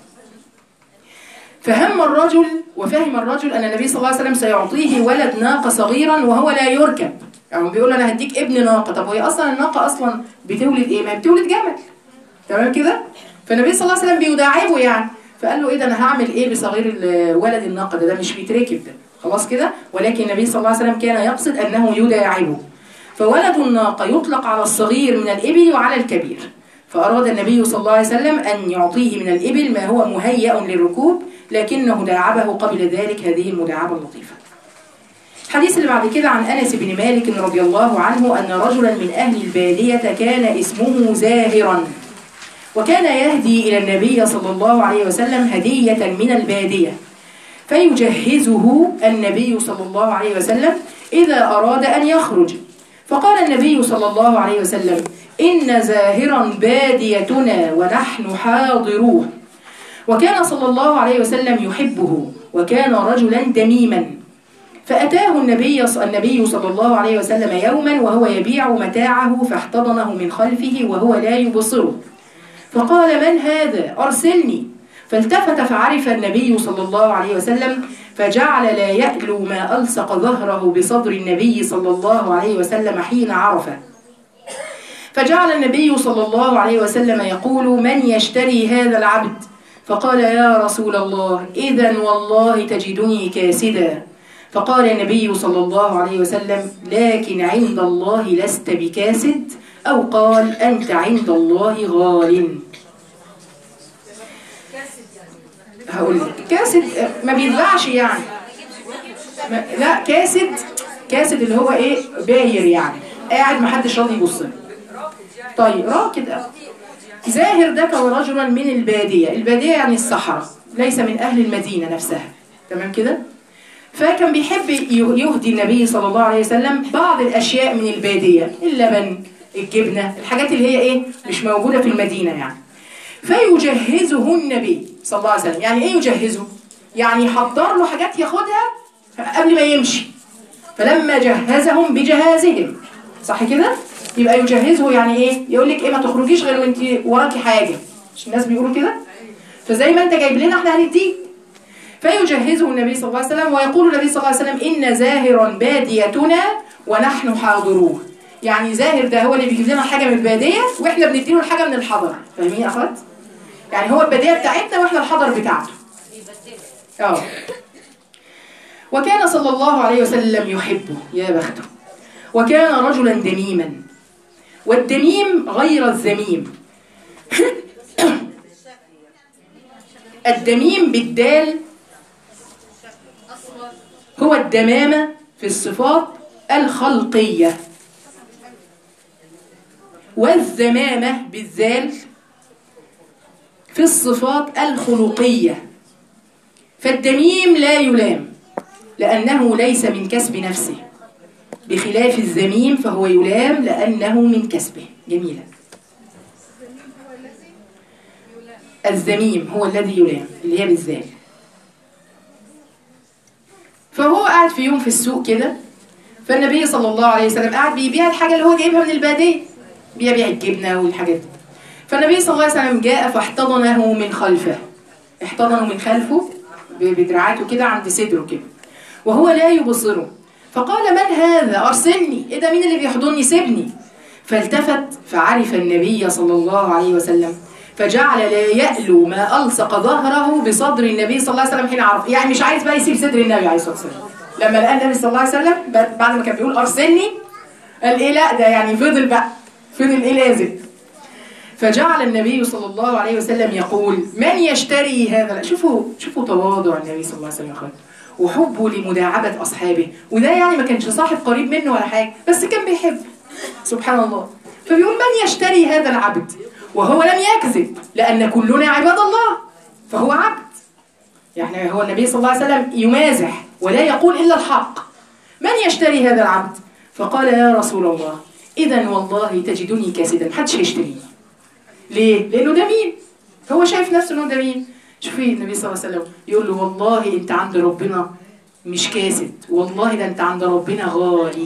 فهم الرجل وفهم الرجل أن النبي صلى الله عليه وسلم سيعطيه ولد ناقة صغيرا وهو لا يركب يعني بيقول له أنا هديك ابن ناقة طب وهي أصلا الناقة أصلا بتولد إيه ما هي بتولد جمل تمام كده فالنبي صلى الله عليه وسلم بيداعبه يعني فقال له ايه ده انا هعمل ايه بصغير ال- ولد الناقه ده ده مش بيتركب ده خلاص كده ولكن النبي صلى الله عليه وسلم كان يقصد انه يداعبه فولد الناقه يطلق على الصغير من الابل وعلى الكبير فاراد النبي صلى الله عليه وسلم ان يعطيه من الابل ما هو مهيأ للركوب لكنه داعبه قبل ذلك هذه المداعبه اللطيفه الحديث اللي بعد كده عن انس بن مالك رضي الله عنه ان رجلا من اهل الباديه كان اسمه زاهرا وكان يهدي إلى النبي صلى الله عليه وسلم هدية من البادية فيجهزه النبي صلى الله عليه وسلم إذا أراد أن يخرج فقال النبي صلى الله عليه وسلم إن زاهرا باديتنا ونحن حاضروه وكان صلى الله عليه وسلم يحبه وكان رجلا دميما فأتاه النبي النبي صلى الله عليه وسلم يوما وهو يبيع متاعه فاحتضنه من خلفه وهو لا يبصره فقال من هذا أرسلني فالتفت فعرف النبي صلى الله عليه وسلم فجعل لا يألو ما ألصق ظهره بصدر النبي صلى الله عليه وسلم حين عرفه فجعل النبي صلى الله عليه وسلم يقول من يشتري هذا العبد فقال يا رسول الله إذا والله تجدني كاسدا فقال النبي صلى الله عليه وسلم لكن عند الله لست بكاسد أو قال أنت عند الله غال هقول لك كاسد ما بيتباعش يعني ما لا كاسد كاسد اللي هو ايه باير يعني قاعد ما حدش راضي يبص له طيب راكد أه. زاهر ده كان رجلا من البادية البادية يعني الصحراء ليس من أهل المدينة نفسها تمام كده فكان بيحب يهدي النبي صلى الله عليه وسلم بعض الأشياء من البادية اللبن الجبنة الحاجات اللي هي إيه مش موجودة في المدينة يعني فيجهزه النبي صلى الله عليه وسلم يعني إيه يجهزه يعني يحضر له حاجات ياخدها قبل ما يمشي فلما جهزهم بجهازهم صح كده يبقى يجهزه يعني ايه يقول لك ايه ما تخرجيش غير وانت وراكي حاجه مش الناس بيقولوا كده فزي ما انت جايب لنا احنا هنديك فيجهزه النبي صلى الله عليه وسلم ويقول النبي صلى الله عليه وسلم ان زاهرا باديتنا ونحن حاضروه يعني زاهر ده هو اللي بيجيب لنا حاجه من الباديه واحنا بنديله الحاجه من الحضر فاهمين يا اخوات يعني هو الباديه بتاعتنا واحنا الحضر بتاعته اه وكان صلى الله عليه وسلم يحبه يا بخته وكان رجلا دميما والدميم غير الذميم الدميم بالدال هو الدمامة في الصفات الخلقية والذمامة بالذال في الصفات الخلقية فالدميم لا يلام لأنه ليس من كسب نفسه بخلاف الذميم فهو يلام لأنه من كسبه جميلة الذميم هو الذي يلام اللي هي بالذال فهو قاعد في يوم في السوق كده فالنبي صلى الله عليه وسلم قاعد بيبيع الحاجة اللي هو جايبها من البادية بيبيع الجبنة والحاجات دي فالنبي صلى الله عليه وسلم جاء فاحتضنه من خلفه احتضنه من خلفه بدراعاته كده عند صدره كده وهو لا يبصره فقال من هذا أرسلني إيه ده مين اللي بيحضني سيبني فالتفت فعرف النبي صلى الله عليه وسلم فجعل لا يألو ما ألصق ظهره بصدر النبي صلى الله عليه وسلم حين عرف يعني مش عايز بقى يسيب صدر النبي عليه الصلاة والسلام لما لقى النبي صلى الله عليه وسلم بعد ما كان بيقول أرسلني قال إيه لا ده يعني فضل بقى فضل إيه لازم فجعل النبي صلى الله عليه وسلم يقول من يشتري هذا لا شوفوا شوفوا تواضع النبي صلى الله عليه وسلم يا اخوان وحبه لمداعبة أصحابه وده يعني ما كانش صاحب قريب منه ولا حاجة بس كان بيحب سبحان الله فبيقول من يشتري هذا العبد وهو لم يكذب لأن كلنا عباد الله فهو عبد يعني هو النبي صلى الله عليه وسلم يمازح ولا يقول إلا الحق من يشتري هذا العبد فقال يا رسول الله إذا والله تجدني كاسدا محدش هيشتريني ليه؟ لأنه ده مين؟ هو شايف نفسه إنه ده مين؟ شوفي النبي صلى الله عليه وسلم يقول له والله انت عند ربنا مش كاسد والله ده انت عند ربنا غالي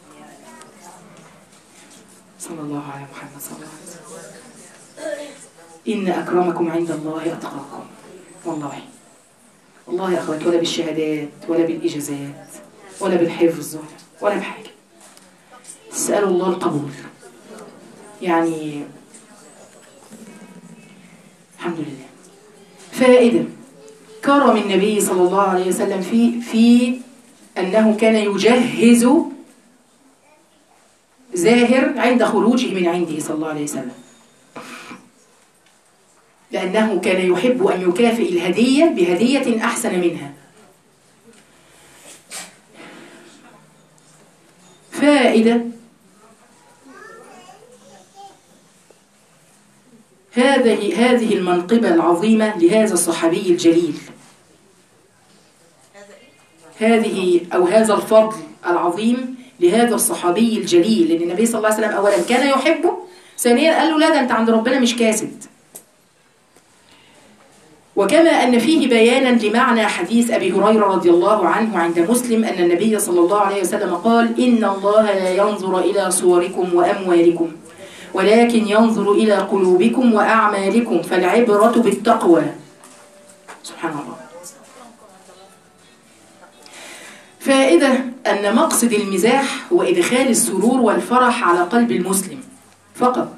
صلى الله على محمد صلى الله عليه وسلم إن أكرمكم عند الله أتقاكم والله والله يا أخوات ولا بالشهادات ولا بالإجازات ولا بالحفظ ولا بحاجة اسألوا الله القبول يعني الحمد لله فائدة كرم النبي صلى الله عليه وسلم في في أنه كان يجهز زاهر عند خروجه من عنده صلى الله عليه وسلم لأنه كان يحب أن يكافئ الهدية بهدية أحسن منها فائدة هذه هذه المنقبة العظيمة لهذا الصحابي الجليل هذه أو هذا الفضل العظيم لهذا الصحابي الجليل لأن النبي صلى الله عليه وسلم أولا كان يحبه ثانيا قال له لا ده انت عند ربنا مش كاسد وكما أن فيه بيانا لمعنى حديث أبي هريرة رضي الله عنه عند مسلم أن النبي صلى الله عليه وسلم قال إن الله لا ينظر إلى صوركم وأموالكم ولكن ينظر إلى قلوبكم وأعمالكم فالعبرة بالتقوى سبحان الله فائدة أن مقصد المزاح هو إدخال السرور والفرح على قلب المسلم فقط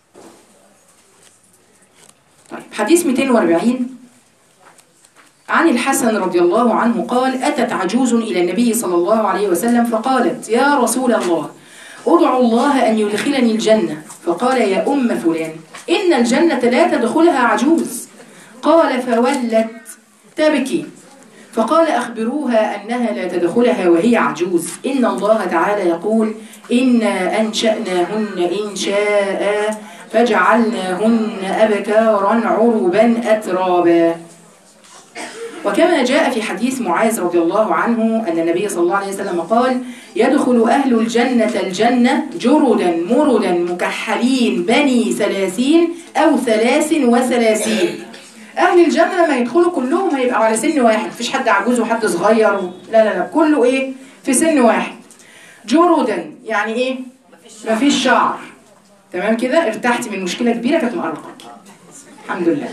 طيب حديث 240 عن الحسن رضي الله عنه قال أتت عجوز إلى النبي صلى الله عليه وسلم فقالت يا رسول الله أدعو الله أن يدخلني الجنة فقال يا أم فلان إن الجنة لا تدخلها عجوز قال فولت تبكي فقال أخبروها أنها لا تدخلها وهي عجوز إن الله تعالى يقول إنا أنشأناهن إن شاء فجعلناهن أبكارا عربا أترابا وكما جاء في حديث معاذ رضي الله عنه أن النبي صلى الله عليه وسلم قال يدخل أهل الجنة الجنة جردا مردا مكحلين بني ثلاثين أو ثلاث وثلاثين أهل الجنة لما يدخلوا كلهم هيبقوا على سن واحد مفيش حد عجوز وحد صغير و... لا لا لا كله إيه في سن واحد جردا يعني إيه مفيش شعر تمام كده ارتحت من مشكلة كبيرة كانت مقرقة الحمد لله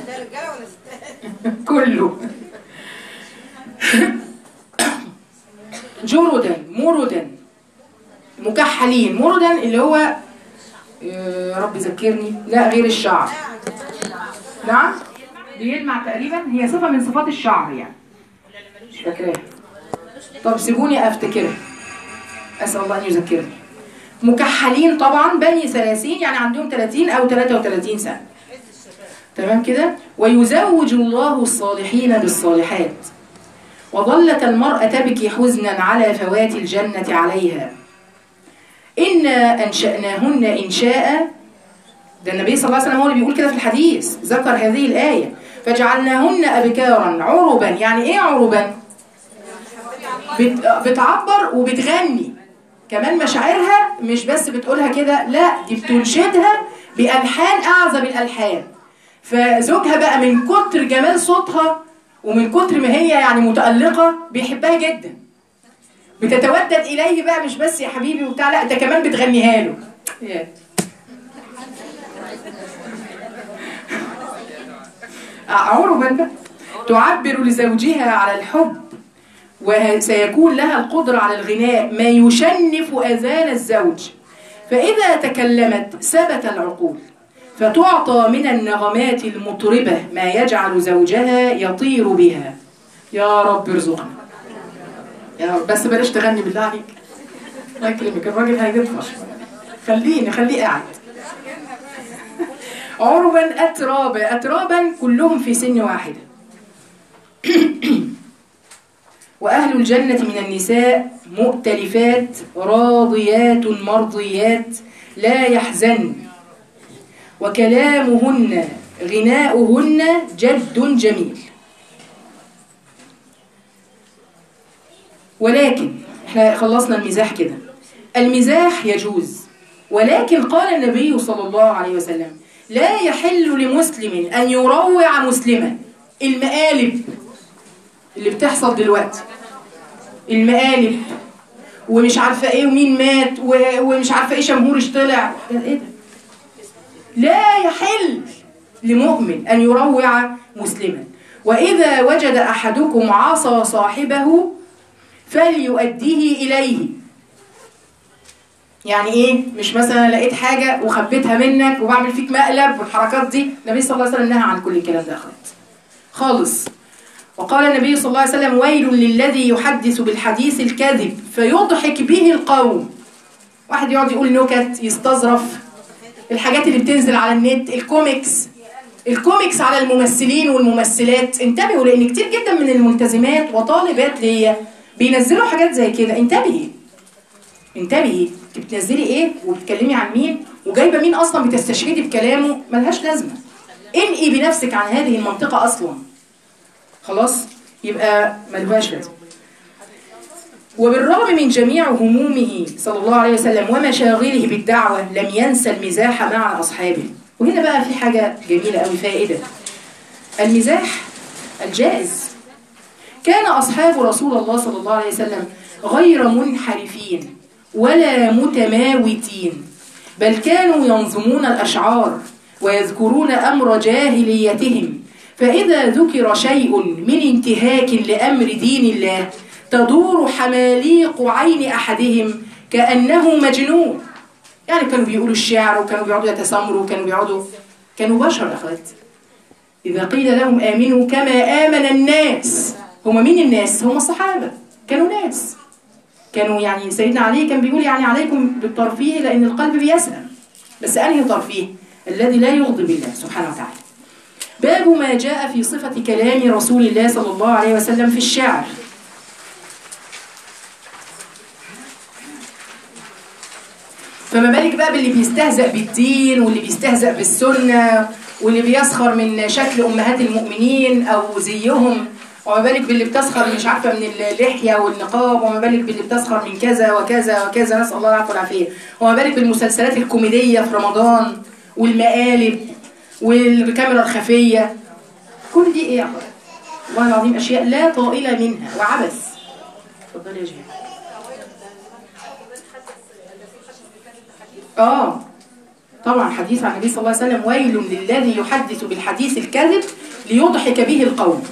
كله جردا مردا مكحلين مردا اللي هو يا رب ذكرني لا غير الشعر نعم بيلمع تقريبا هي صفة من صفات الشعر يعني مش فاكراها طب سيبوني افتكرها اسال الله ان يذكرني مكحلين طبعا بني ثلاثين يعني عندهم 30 او 33 سنه تمام كده ويزوج الله الصالحين بالصالحات وظلت المرأة تبكي حزنا على فوات الجنة عليها إنا أنشأناهن إنشاء ده النبي صلى الله عليه وسلم هو اللي بيقول كده في الحديث ذكر هذه الآية فجعلناهن أبكارا عربا يعني إيه عربا؟ بت... بتعبر وبتغني كمان مشاعرها مش بس بتقولها كده لا دي بتنشدها بألحان أعذب الألحان فزوجها بقى من كتر جمال صوتها ومن كتر ما هي يعني متألقة بيحبها جدا بتتودد إليه بقى مش بس يا حبيبي وبتاع لا ده كمان بتغنيها له عربا بقى تعبر لزوجها على الحب وسيكون لها القدرة على الغناء ما يشنف أذان الزوج فإذا تكلمت ثبت العقول فتعطى من النغمات المطربة ما يجعل زوجها يطير بها يا رب ارزقنا يا رب بس بلاش تغني بالله عليك الله يكرمك الراجل هيدفش خليني خليه قاعد عربا أترابا أترابا كلهم في سن واحدة وأهل الجنة من النساء مؤتلفات راضيات مرضيات لا يحزن وكلامهن غناؤهن جد جميل ولكن احنا خلصنا المزاح كده المزاح يجوز ولكن قال النبي صلى الله عليه وسلم لا يحل لمسلم أن يروع مسلما المقالب اللي بتحصل دلوقتي المقالب ومش عارفة ايه ومين مات ومش عارفة ايه شمهورش طلع ايه ده لا يحل لمؤمن أن يروع مسلما وإذا وجد أحدكم عصى صاحبه فليؤديه إليه يعني ايه مش مثلا لقيت حاجة وخبيتها منك وبعمل فيك مقلب والحركات دي النبي صلى الله عليه وسلم نهى عن كل الكلام ده خالص خالص وقال النبي صلى الله عليه وسلم ويل للذي يحدث بالحديث الكاذب فيضحك به القوم واحد يقعد يقول نكت يستظرف الحاجات اللي بتنزل على النت الكوميكس الكوميكس على الممثلين والممثلات انتبهوا لان كتير جدا من الملتزمات وطالبات ليا بينزلوا حاجات زي كده انتبهي انتبهي انت بتنزلي ايه وبتتكلمي عن مين وجايبه مين اصلا بتستشهدي بكلامه ملهاش لازمه انقي بنفسك عن هذه المنطقه اصلا خلاص يبقى ملهاش لازمه وبالرغم من جميع همومه صلى الله عليه وسلم ومشاغله بالدعوة لم ينسى المزاح مع أصحابه وهنا بقى في حاجة جميلة أوي فائدة المزاح الجائز كان أصحاب رسول الله صلى الله عليه وسلم غير منحرفين ولا متماوتين بل كانوا ينظمون الأشعار ويذكرون أمر جاهليتهم فإذا ذكر شيء من انتهاك لأمر دين الله تدور حماليق عين أحدهم كأنه مجنون يعني كانوا بيقولوا الشعر وكانوا بيقعدوا يتسامروا وكانوا بيقعدوا كانوا بشر يا أخوات إذا قيل لهم آمنوا كما آمن الناس هم مين الناس؟ هم الصحابة كانوا ناس كانوا يعني سيدنا علي كان بيقول يعني عليكم بالترفيه لأن القلب بيسأل بس أنهي ترفيه؟ الذي لا يغضب الله سبحانه وتعالى باب ما جاء في صفة كلام رسول الله صلى الله عليه وسلم في الشعر فما بالك بقى باللي بيستهزأ بالدين واللي بيستهزأ بالسنة واللي بيسخر من شكل أمهات المؤمنين أو زيهم وما بالك باللي بتسخر مش عارفة من اللحية والنقاب وما بالك باللي بتسخر من كذا وكذا وكذا نسأل الله العفو والعافية وما بالك بالمسلسلات الكوميدية في رمضان والمقالب والكاميرا الخفية كل دي ايه يا أخوات؟ والله العظيم أشياء لا طائلة منها وعبث اتفضلي يا جهاد اه طبعا حديث عن النبي صلى الله عليه وسلم ويل للذي يحدث بالحديث الكذب ليضحك به القوم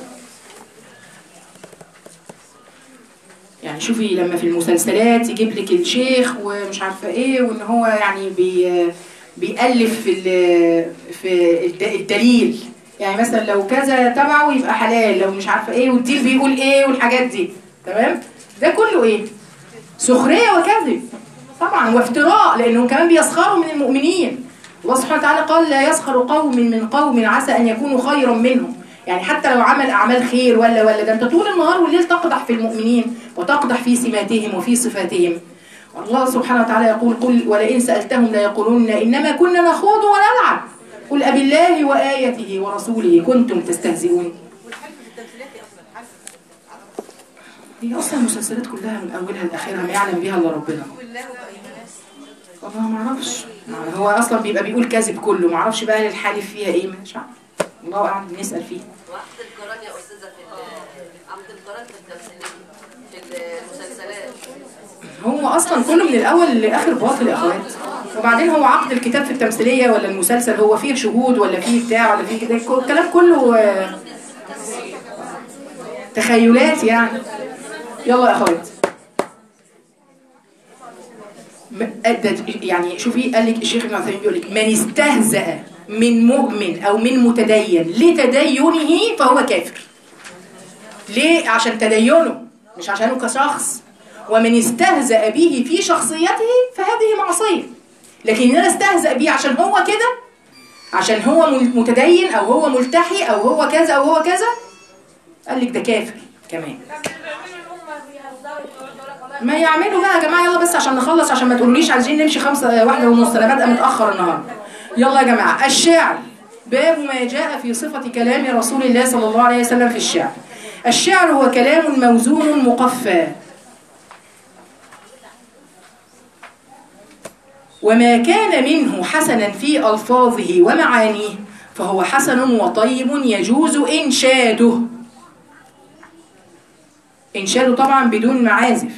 يعني شوفي لما في المسلسلات يجيب لك الشيخ ومش عارفه ايه وان هو يعني بي بيألف في ال- في الد- الدليل يعني مثلا لو كذا تبعه يبقى حلال لو مش عارفه ايه والدين بيقول ايه والحاجات دي تمام ده كله ايه سخريه وكذب طبعا وافتراء لانهم كمان بيسخروا من المؤمنين الله سبحانه وتعالى قال لا يسخر قوم من قوم عسى ان يكونوا خيرا منهم يعني حتى لو عمل اعمال خير ولا ولا ده انت طول النهار والليل تقدح في المؤمنين وتقدح في سماتهم وفي صفاتهم الله سبحانه وتعالى يقول قل ولئن سالتهم ليقولون انما كنا نخوض ونلعب قل أبالله وآيته ورسوله كنتم تستهزئون هي أصلا المسلسلات كلها من أولها لآخرها ما يعلم بها إلا ربنا والله ما اعرفش يعني هو اصلا بيبقى بيقول كذب كله ما اعرفش بقى الحالف فيها ايه مش عارف الله اعلم نسال فيه وقت القرآن يا أستاذة في ال- عقد القرآن في التمثيلية في المسلسلات هو اصلا كله من الاول لاخر باطل يا اخوات وبعدين هو عقد الكتاب في التمثيليه ولا المسلسل هو فيه شهود ولا فيه بتاع ولا فيه كده الكلام كله آه، تخيلات يعني يلا يا اخوات م- أدت- يعني شوفي قال لك الشيخ ابن عثيمين بيقول لك من استهزأ من مؤمن او من متدين لتدينه فهو كافر ليه عشان تدينه مش عشانه كشخص ومن استهزأ به في شخصيته فهذه معصية لكن ان انا استهزأ به عشان هو كده عشان هو مل- متدين او هو ملتحي او هو كذا او هو كذا قال لك ده كافر كمان ما يعملوا بقى يا جماعه يلا بس عشان نخلص عشان ما تقولوليش عايزين نمشي خمسة واحدة ونص انا بادئه متأخر النهارده يلا يا جماعه الشعر باب ما جاء في صفة كلام رسول الله صلى الله عليه وسلم في الشعر الشعر هو كلام موزون مقفى وما كان منه حسنا في ألفاظه ومعانيه فهو حسن وطيب يجوز إنشاده إنشاده طبعا بدون معازف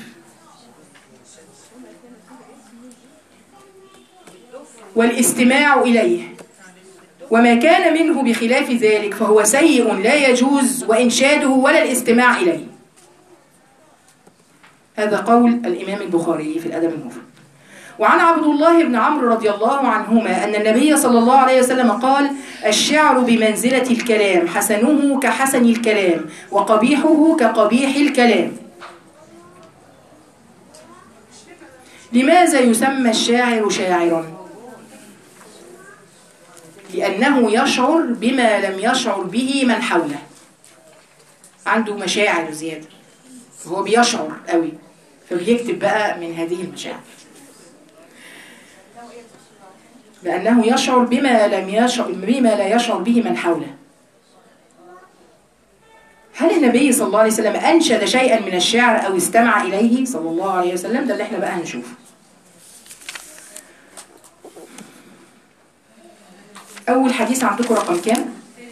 والاستماع إليه وما كان منه بخلاف ذلك فهو سيء لا يجوز وإنشاده ولا الاستماع إليه هذا قول الإمام البخاري في الأدب المفرد وعن عبد الله بن عمرو رضي الله عنهما أن النبي صلى الله عليه وسلم قال الشعر بمنزلة الكلام حسنه كحسن الكلام وقبيحه كقبيح الكلام لماذا يسمى الشاعر شاعرا لأنه يشعر بما لم يشعر به من حوله عنده مشاعر زيادة هو بيشعر قوي فبيكتب بقى من هذه المشاعر لأنه يشعر بما لم يشعر بما لا يشعر به من حوله هل النبي صلى الله عليه وسلم أنشد شيئا من الشعر أو استمع إليه صلى الله عليه وسلم ده اللي احنا بقى هنشوفه أول حديث عندكم رقم كام؟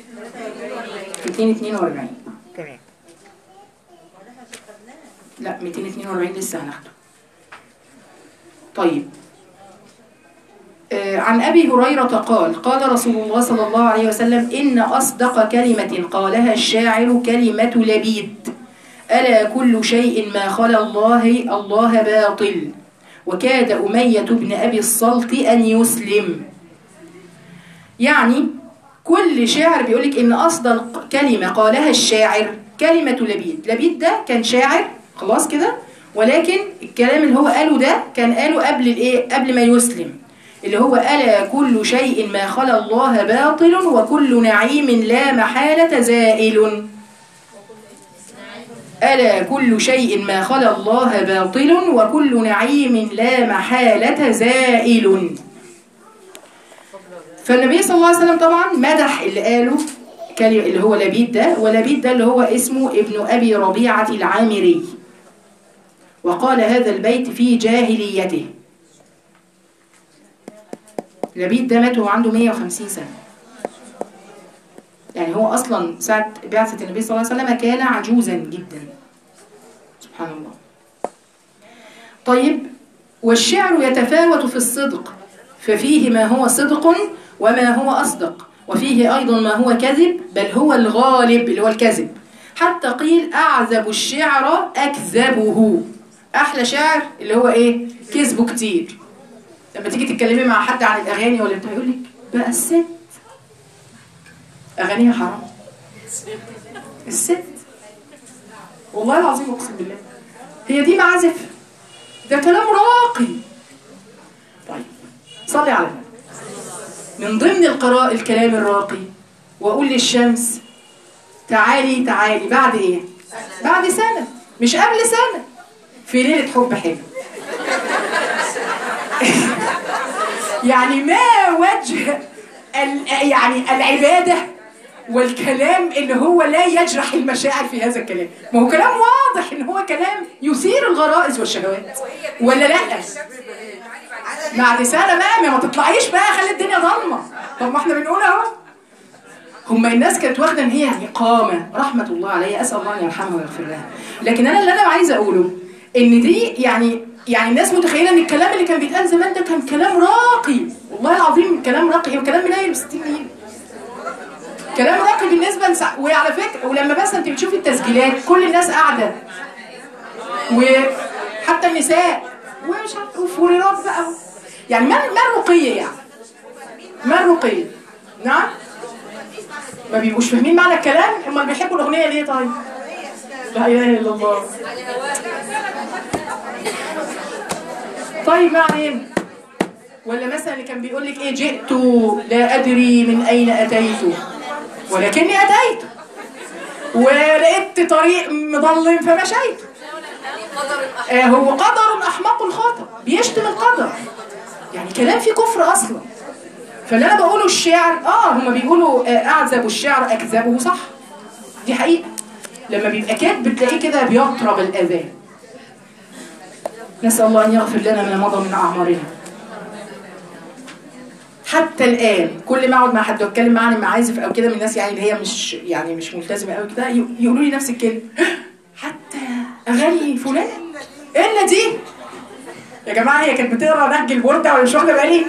242 تمام لا 242 لسه هناخده طيب آه، عن أبي هريرة قال قال رسول الله صلى الله عليه وسلم إن أصدق كلمة قالها الشاعر كلمة لبيد ألا كل شيء ما خلا الله الله باطل وكاد أمية بن أبي الصلت أن يسلم يعني كل شاعر بيقولك إن أصدق كلمة قالها الشاعر كلمة لبيد لبيد ده كان شاعر خلاص كده ولكن الكلام اللي هو قاله ده كان قاله قبل الايه قبل ما يسلم اللي هو ألا كل شيء ما خلا الله باطل وكل نعيم لا محالة زائل ألا كل شيء ما خلا الله باطل وكل نعيم لا محالة زائل فالنبي صلى الله عليه وسلم طبعا مدح اللي قاله كلمة اللي هو لبيد ده ولبيد ده اللي هو اسمه ابن أبي ربيعة العامري وقال هذا البيت في جاهليته لبيد ده مات وهو عنده 150 سنة يعني هو أصلا ساعة بعثة النبي صلى الله عليه وسلم كان عجوزا جدا سبحان الله طيب والشعر يتفاوت في الصدق ففيه ما هو صدق وما هو أصدق وفيه أيضا ما هو كذب بل هو الغالب اللي هو الكذب حتى قيل أعذب الشعر أكذبه أحلى شعر اللي هو إيه كذبه كتير لما تيجي تتكلمي مع حد عن الأغاني ولا بتاع يقول لك بقى الست أغانيها حرام الست والله العظيم أقسم بالله هي دي معازف ده كلام راقي طيب صلي على النبي من ضمن القراء الكلام الراقي وأقول للشمس تعالي تعالي بعد إيه؟ بعد سنة مش قبل سنة في ليلة حب حلو يعني ما وجه ال- يعني العبادة والكلام اللي هو لا يجرح المشاعر في هذا الكلام ما هو كلام واضح ان هو كلام يثير الغرائز والشهوات ولا لا بعد سنة بقى ما تطلعيش بقى خلي الدنيا ضلمة طب ما احنا بنقول اهو هما الناس كانت واخده ان هي يعني قامه رحمه الله عليها اسال الله ان يرحمها ويغفر لها لكن انا اللي انا عايزه اقوله ان دي يعني يعني الناس متخيله ان الكلام اللي كان بيتقال زمان ده كان كلام راقي والله العظيم كلام راقي هو كلام منيل ب 60 نيل كلام راقي بالنسبه لسع... وعلى فكره ولما بس انت بتشوفي التسجيلات كل الناس قاعده وحتى النساء ومش عارفه وفوريرات بقى يعني ما ما الرقيه يعني ما الرقيه نعم ما بيبقوش فاهمين معنى الكلام امال بيحبوا الاغنيه ليه طيب لا اله الا الله طيب ما علينا ولا مثلا اللي كان بيقول لك ايه جئت لا ادري من اين اتيت ولكني اتيت ولقيت طريق مظلم فمشيت قدر آه هو قدر احمق الخطا بيشتم القدر يعني كلام فيه كفر اصلا فاللي انا بقوله الشعر اه هما بيقولوا آه اعذب الشعر اكذبه صح دي حقيقه لما بيبقى كاتب بتلاقيه كده بيطرب الاذان نسال الله ان يغفر لنا ما مضى من اعمارنا حتى الان كل ما اقعد مع حد واتكلم معاه عن المعازف او كده من الناس يعني اللي هي مش يعني مش ملتزمه قوي كده ي- يقولوا لي نفس الكلمه حتى اغاني فلان الا دي يا جماعه هي كانت بتقرا نهج الورده ولا مش واخده بالي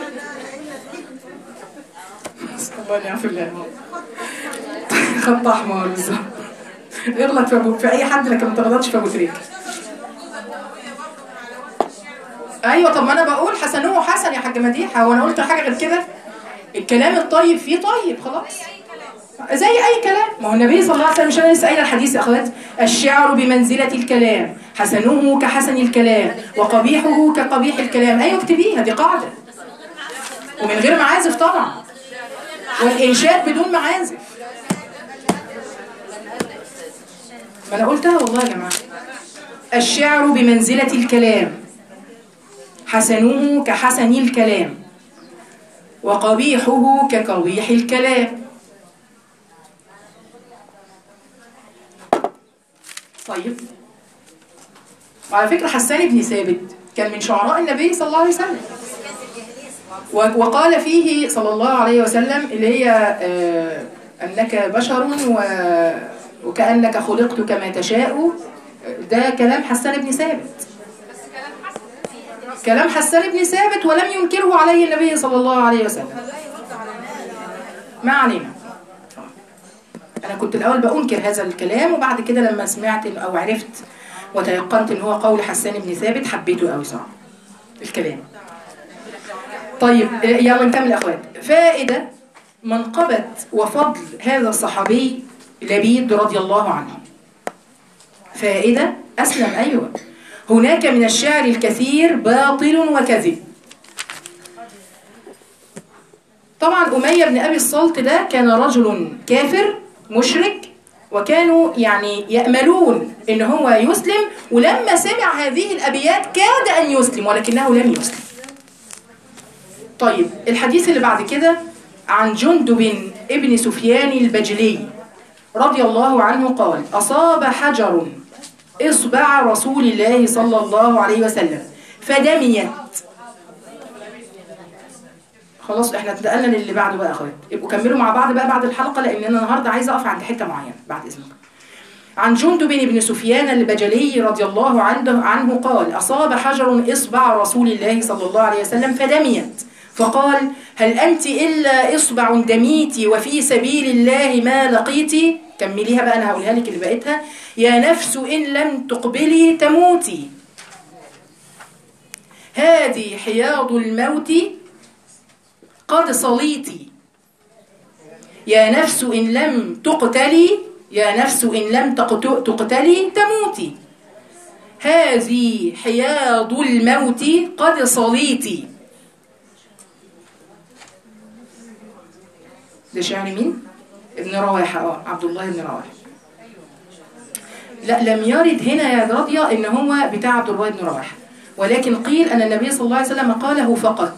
نسأل الله ان يغفر لنا خط احمر بالظبط اغلط في أبو- في اي حد لكن ما تغلطش في ابو تريكه ايوه طب ما انا بقول حسنوه حسن يا حاج مديحه هو انا قلت حاجه غير كده الكلام الطيب فيه طيب خلاص زي اي كلام ما هو النبي صلى الله عليه وسلم مش انا لسه قايله الحديث يا اخوات الشعر بمنزله الكلام حسنه كحسن الكلام وقبيحه كقبيح الكلام ايوه اكتبيها دي قاعده ومن غير معازف طبعا والانشاد بدون معازف ما انا قلتها والله يا جماعه الشعر بمنزله الكلام حسنه كحسن الكلام وقبيحه كقبيح الكلام طيب وعلى فكرة حسان بن ثابت كان من شعراء النبي صلى الله عليه وسلم و- وقال فيه صلى الله عليه وسلم اللي هي آه، أنك بشر و- وكأنك خلقت كما تشاء ده كلام حسان بن ثابت كلام حسان بن ثابت ولم ينكره عليه النبي صلى الله عليه وسلم ما علينا انا كنت الاول بانكر هذا الكلام وبعد كده لما سمعت او عرفت وتيقنت ان هو قول حسان بن ثابت حبيته قوي صراحه الكلام طيب يلا نكمل يا اخوات فائده منقبه وفضل هذا الصحابي لبيد رضي الله عنه فائده اسلم ايوه هناك من الشعر الكثير باطل وكذب طبعا أمية بن أبي الصلت ده كان رجل كافر مشرك وكانوا يعني يأملون إن هو يسلم ولما سمع هذه الأبيات كاد أن يسلم ولكنه لم يسلم طيب الحديث اللي بعد كده عن جندب ابن سفيان البجلي رضي الله عنه قال أصاب حجر إصبع رسول الله صلى الله عليه وسلم فدميت خلاص احنا انتقلنا للي بعده بقى يا اخوات يبقوا كملوا مع بعض بقى بعد الحلقه لان انا النهارده عايزه اقف عند حته معينه بعد اذنك عن جندب بن سفيان البجلي رضي الله عنه عنه قال اصاب حجر اصبع رسول الله صلى الله عليه وسلم فدميت فقال هل انت الا اصبع دميت وفي سبيل الله ما لقيت كمليها بقى انا هقولها لك اللي بقيتها يا نفس ان لم تقبلي تموتي هذه حياض الموت قد صليتي يا نفس إن لم تقتلي يا نفس إن لم تقت- تقتلي تموتي هذه حياض الموت قد صليتي ده شعر مين؟ ابن رواحة اه عبد الله بن رواحة لا لم يرد هنا يا راضية ان هو بتاع عبد الله بن رواحة ولكن قيل ان النبي صلى الله عليه وسلم قاله فقط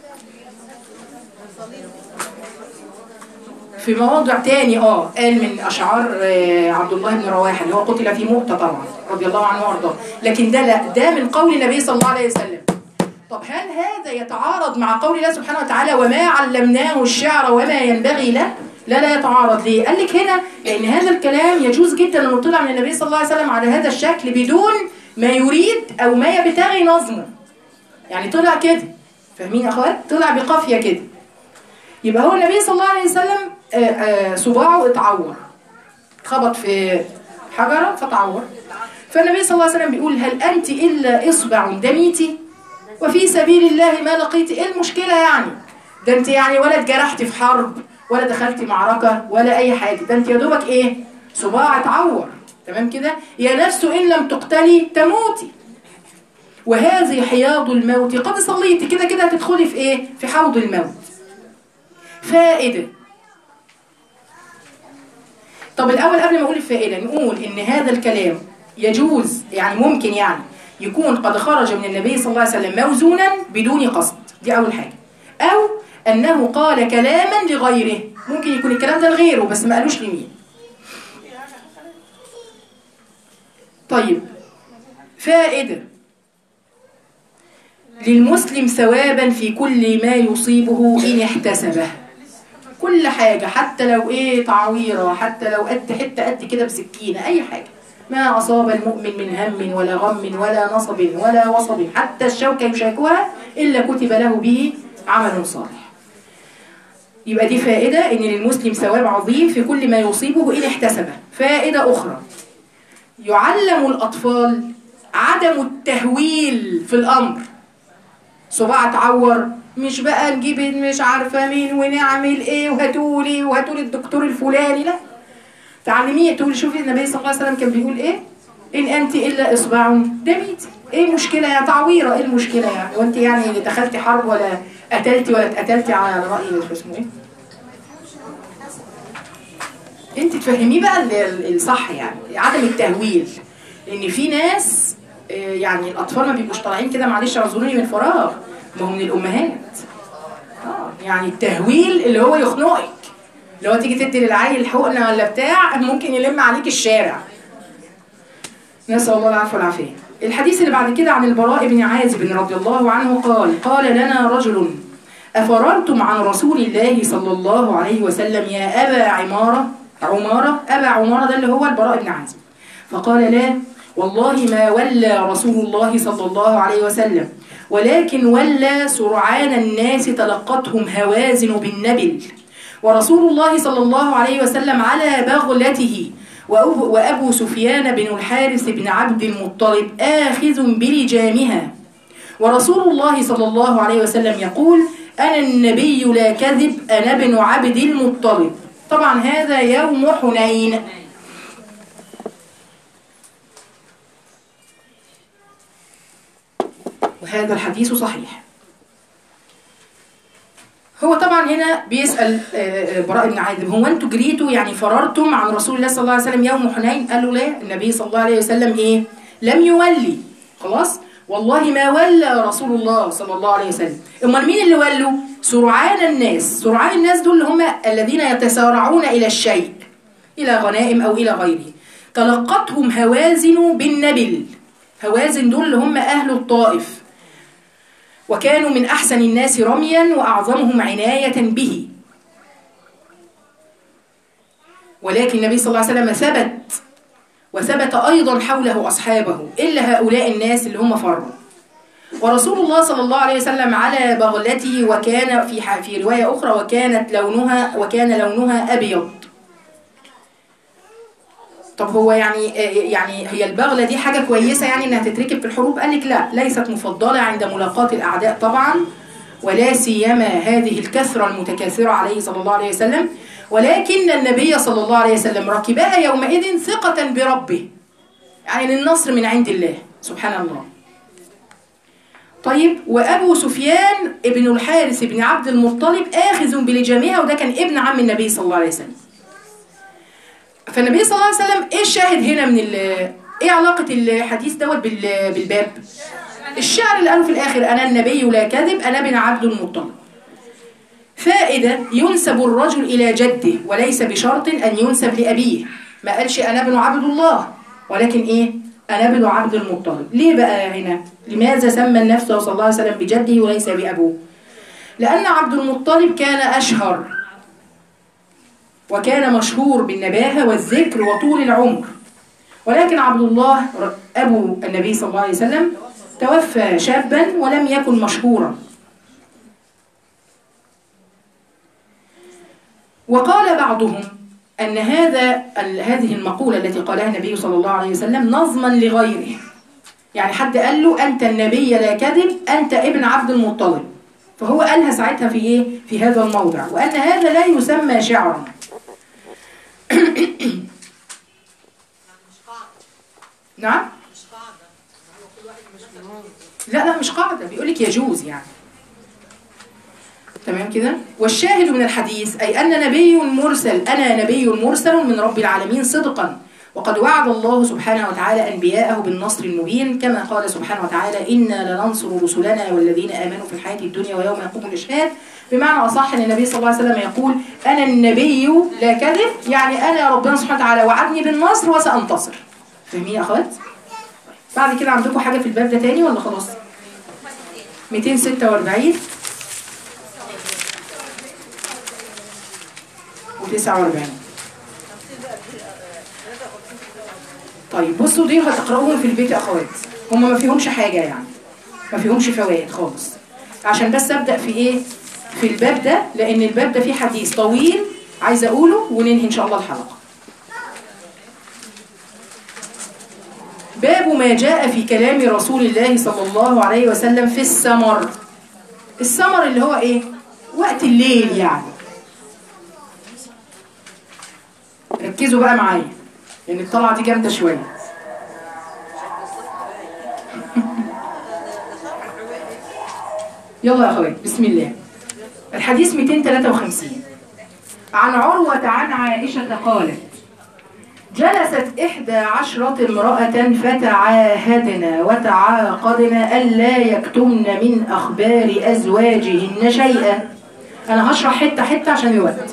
في مواضع تاني اه قال من اشعار آه، عبد الله بن رواحه اللي هو قتل في مؤتة طبعا رضي الله عنه وارضاه لكن ده لا ده من قول النبي صلى الله عليه وسلم طب هل هذا يتعارض مع قول الله سبحانه وتعالى وما علمناه الشعر وما ينبغي له لا لا يتعارض ليه قال لك هنا لان هذا الكلام يجوز جدا انه طلع من النبي صلى الله عليه وسلم على هذا الشكل بدون ما يريد او ما يبتغي نظمه يعني طلع كده فاهمين يا اخوات طلع بقافيه كده يبقى هو النبي صلى الله عليه وسلم آه، آه، صباعه اتعور خبط في حجرة فتعور فالنبي صلى الله عليه وسلم بيقول هل أنت إلا إصبع دميتي وفي سبيل الله ما لقيتي إيه المشكلة يعني ده أنت يعني ولا اتجرحتي في حرب ولا دخلتي معركة ولا أي حاجة ده أنت يا دوبك إيه صباع اتعور تمام كده يا نفس إن لم تقتلي تموتي وهذه حياض الموت قد صليتي كده كده هتدخلي في إيه في حوض الموت فائدة طب الأول قبل ما أقول الفائدة نقول إن هذا الكلام يجوز يعني ممكن يعني يكون قد خرج من النبي صلى الله عليه وسلم موزونا بدون قصد دي أول حاجة أو أنه قال كلاما لغيره ممكن يكون الكلام ده لغيره بس ما قالوش لمين طيب فائدة للمسلم ثوابا في كل ما يصيبه إن احتسبه كل حاجة حتى لو ايه تعويرة حتى لو قد حتة قد كده بسكينة أي حاجة ما أصاب المؤمن من هم ولا غم ولا نصب ولا وصب حتى الشوكة يشاكها إلا كتب له به عمل صالح يبقى دي فائدة إن للمسلم ثواب عظيم في كل ما يصيبه إن احتسبه فائدة أخرى يعلم الأطفال عدم التهويل في الأمر صباع اتعور مش بقى نجيب مش عارفه مين ونعمل ايه وهاتولي وهاتولي الدكتور الفلاني لا تعلميه تقول شوفي النبي صلى الله عليه وسلم كان بيقول ايه ان انت الا اصبع دميت ايه المشكله يا تعويره ايه المشكله يعني وانت يعني دخلتي حرب ولا قتلتي ولا اتقتلتي على راي اسمه ايه انت تفهميه بقى ال- ال- الصح يعني عدم التهويل لان في ناس آه، يعني الاطفال ما بيبقوش طالعين كده معلش اعذروني من فراغ ما هو من الامهات اه يعني التهويل اللي هو يخنقك اللي هو تيجي تدي للعيل حقنه ولا بتاع ممكن يلم عليك الشارع نسأل الله العفو والعافية الحديث اللي بعد كده عن البراء بن عازب رضي الله عنه قال قال لنا رجل أفررتم عن رسول الله صلى الله عليه وسلم يا أبا عمارة عمارة أبا عمارة ده اللي هو البراء بن عازب فقال لا والله ما ولى رسول الله صلى الله عليه وسلم ولكن ولى سرعان الناس تلقتهم هوازن بالنبل ورسول الله صلى الله عليه وسلم على بغلته وأبو, وأبو سفيان بن الحارث بن عبد المطلب آخذ بلجامها ورسول الله صلى الله عليه وسلم يقول أنا النبي لا كذب أنا ابن عبد المطلب طبعا هذا يوم حنين وهذا الحديث صحيح هو طبعا هنا بيسأل آه، آه، براء بن عازب هو انتوا جريتوا يعني فررتم عن رسول الله صلى الله عليه وسلم يوم حنين قالوا لا النبي صلى الله عليه وسلم ايه لم يولي خلاص والله ما ولى رسول الله صلى الله عليه وسلم امال مين اللي ولوا سرعان الناس سرعان الناس دول اللي هم الذين يتسارعون الى الشيء الى غنائم او الى غيره تلقتهم هوازن بالنبل هوازن دول اللي هم اهل الطائف وكانوا من أحسن الناس رميا وأعظمهم عناية به ولكن النبي صلى الله عليه وسلم ثبت وثبت أيضا حوله أصحابه إلا هؤلاء الناس اللي هم فروا ورسول الله صلى الله عليه وسلم على بغلته وكان في ح- في رواية أخرى وكانت لونها وكان لونها أبيض طب هو يعني يعني هي البغلة دي حاجة كويسة يعني إنها تتركب في الحروب قال لك لا ليست مفضلة عند ملاقاة الأعداء طبعا ولا سيما هذه الكثرة المتكاثرة عليه صلى الله عليه وسلم ولكن النبي صلى الله عليه وسلم ركبها يومئذ ثقة بربه يعني النصر من عند الله سبحان الله طيب وأبو سفيان ابن الحارث بن عبد المطلب آخذ بلجامها وده كان ابن عم النبي صلى الله عليه وسلم فالنبي صلى الله عليه وسلم ايه الشاهد هنا من ال ايه علاقة الحديث دوت بال- بالباب الشعر اللي قاله في الاخر انا النبي لا كذب انا ابن عبد المطلب فائدة ينسب الرجل الى جده وليس بشرط ان ينسب لابيه ما قالش انا ابن عبد الله ولكن ايه انا ابن عبد المطلب ليه بقى هنا لماذا سمى النفس صلى الله عليه وسلم بجده وليس بابوه لان عبد المطلب كان اشهر وكان مشهور بالنباهة والذكر وطول العمر ولكن عبد الله ر- أبو النبي صلى الله عليه وسلم توفى شابا ولم يكن مشهورا وقال بعضهم أن هذا ال- هذه المقولة التي قالها النبي صلى الله عليه وسلم نظما لغيره يعني حد قال له أنت النبي لا كذب أنت ابن عبد المطلب فهو قالها ساعتها في إيه؟ في هذا الموضع وأن هذا لا يسمى شعرا نعم لا لا مش قاعدة بيقول لك يجوز يعني تمام كده والشاهد من الحديث أي أن نبي مرسل أنا نبي مرسل من رب العالمين صدقا وقد وعد الله سبحانه وتعالى أنبياءه بالنصر المبين كما قال سبحانه وتعالى إنا لننصر رسلنا والذين آمنوا في الحياة الدنيا ويوم يقوم الأشهاد بمعنى أصح أن النبي صلى الله عليه وسلم يقول أنا النبي لا كذب يعني أنا ربنا سبحانه وتعالى وعدني بالنصر وسأنتصر فاهمين يا أخوات؟ بعد كده عندكم حاجة في الباب ده تاني ولا خلاص؟ 246 و49 طيب بصوا دي هتقرأوهم في البيت يا أخوات هم ما فيهمش حاجة يعني ما فيهمش فوائد خالص عشان بس أبدأ في إيه؟ في الباب ده لأن الباب ده فيه حديث طويل عايزة أقوله وننهي إن شاء الله الحلقة باب ما جاء في كلام رسول الله صلى الله عليه وسلم في السمر السمر اللي هو ايه وقت الليل يعني ركزوا بقى معايا لان الطلعه دي جامده شويه يلا يا اخوات بسم الله الحديث 253 عن عروة عن عائشة قالت جلست إحدى عشرة امرأة فتعاهدن وتعاقدن ألا يكتمن من أخبار أزواجهن شيئا أنا هشرح حتة حتة عشان الوقت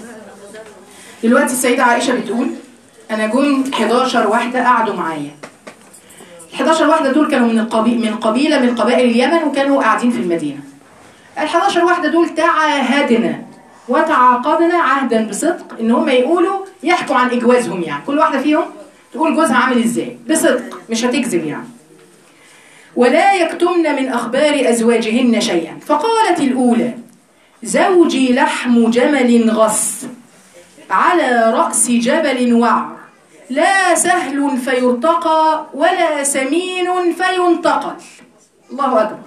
دلوقتي السيدة عائشة بتقول أنا جم 11 واحدة قعدوا معايا 11 واحدة دول كانوا من القبي... من قبيلة من قبائل اليمن وكانوا قاعدين في المدينة ال 11 واحدة دول تعاهدنا وتعاقدنا عهدا بصدق ان هم يقولوا يحكوا عن اجوازهم يعني كل واحدة فيهم تقول جوزها عامل ازاي بصدق مش هتكذب يعني ولا يكتمن من اخبار ازواجهن شيئا فقالت الاولى زوجي لحم جمل غص على رأس جبل وعر لا سهل فيرتقى ولا سمين فينتقل الله أكبر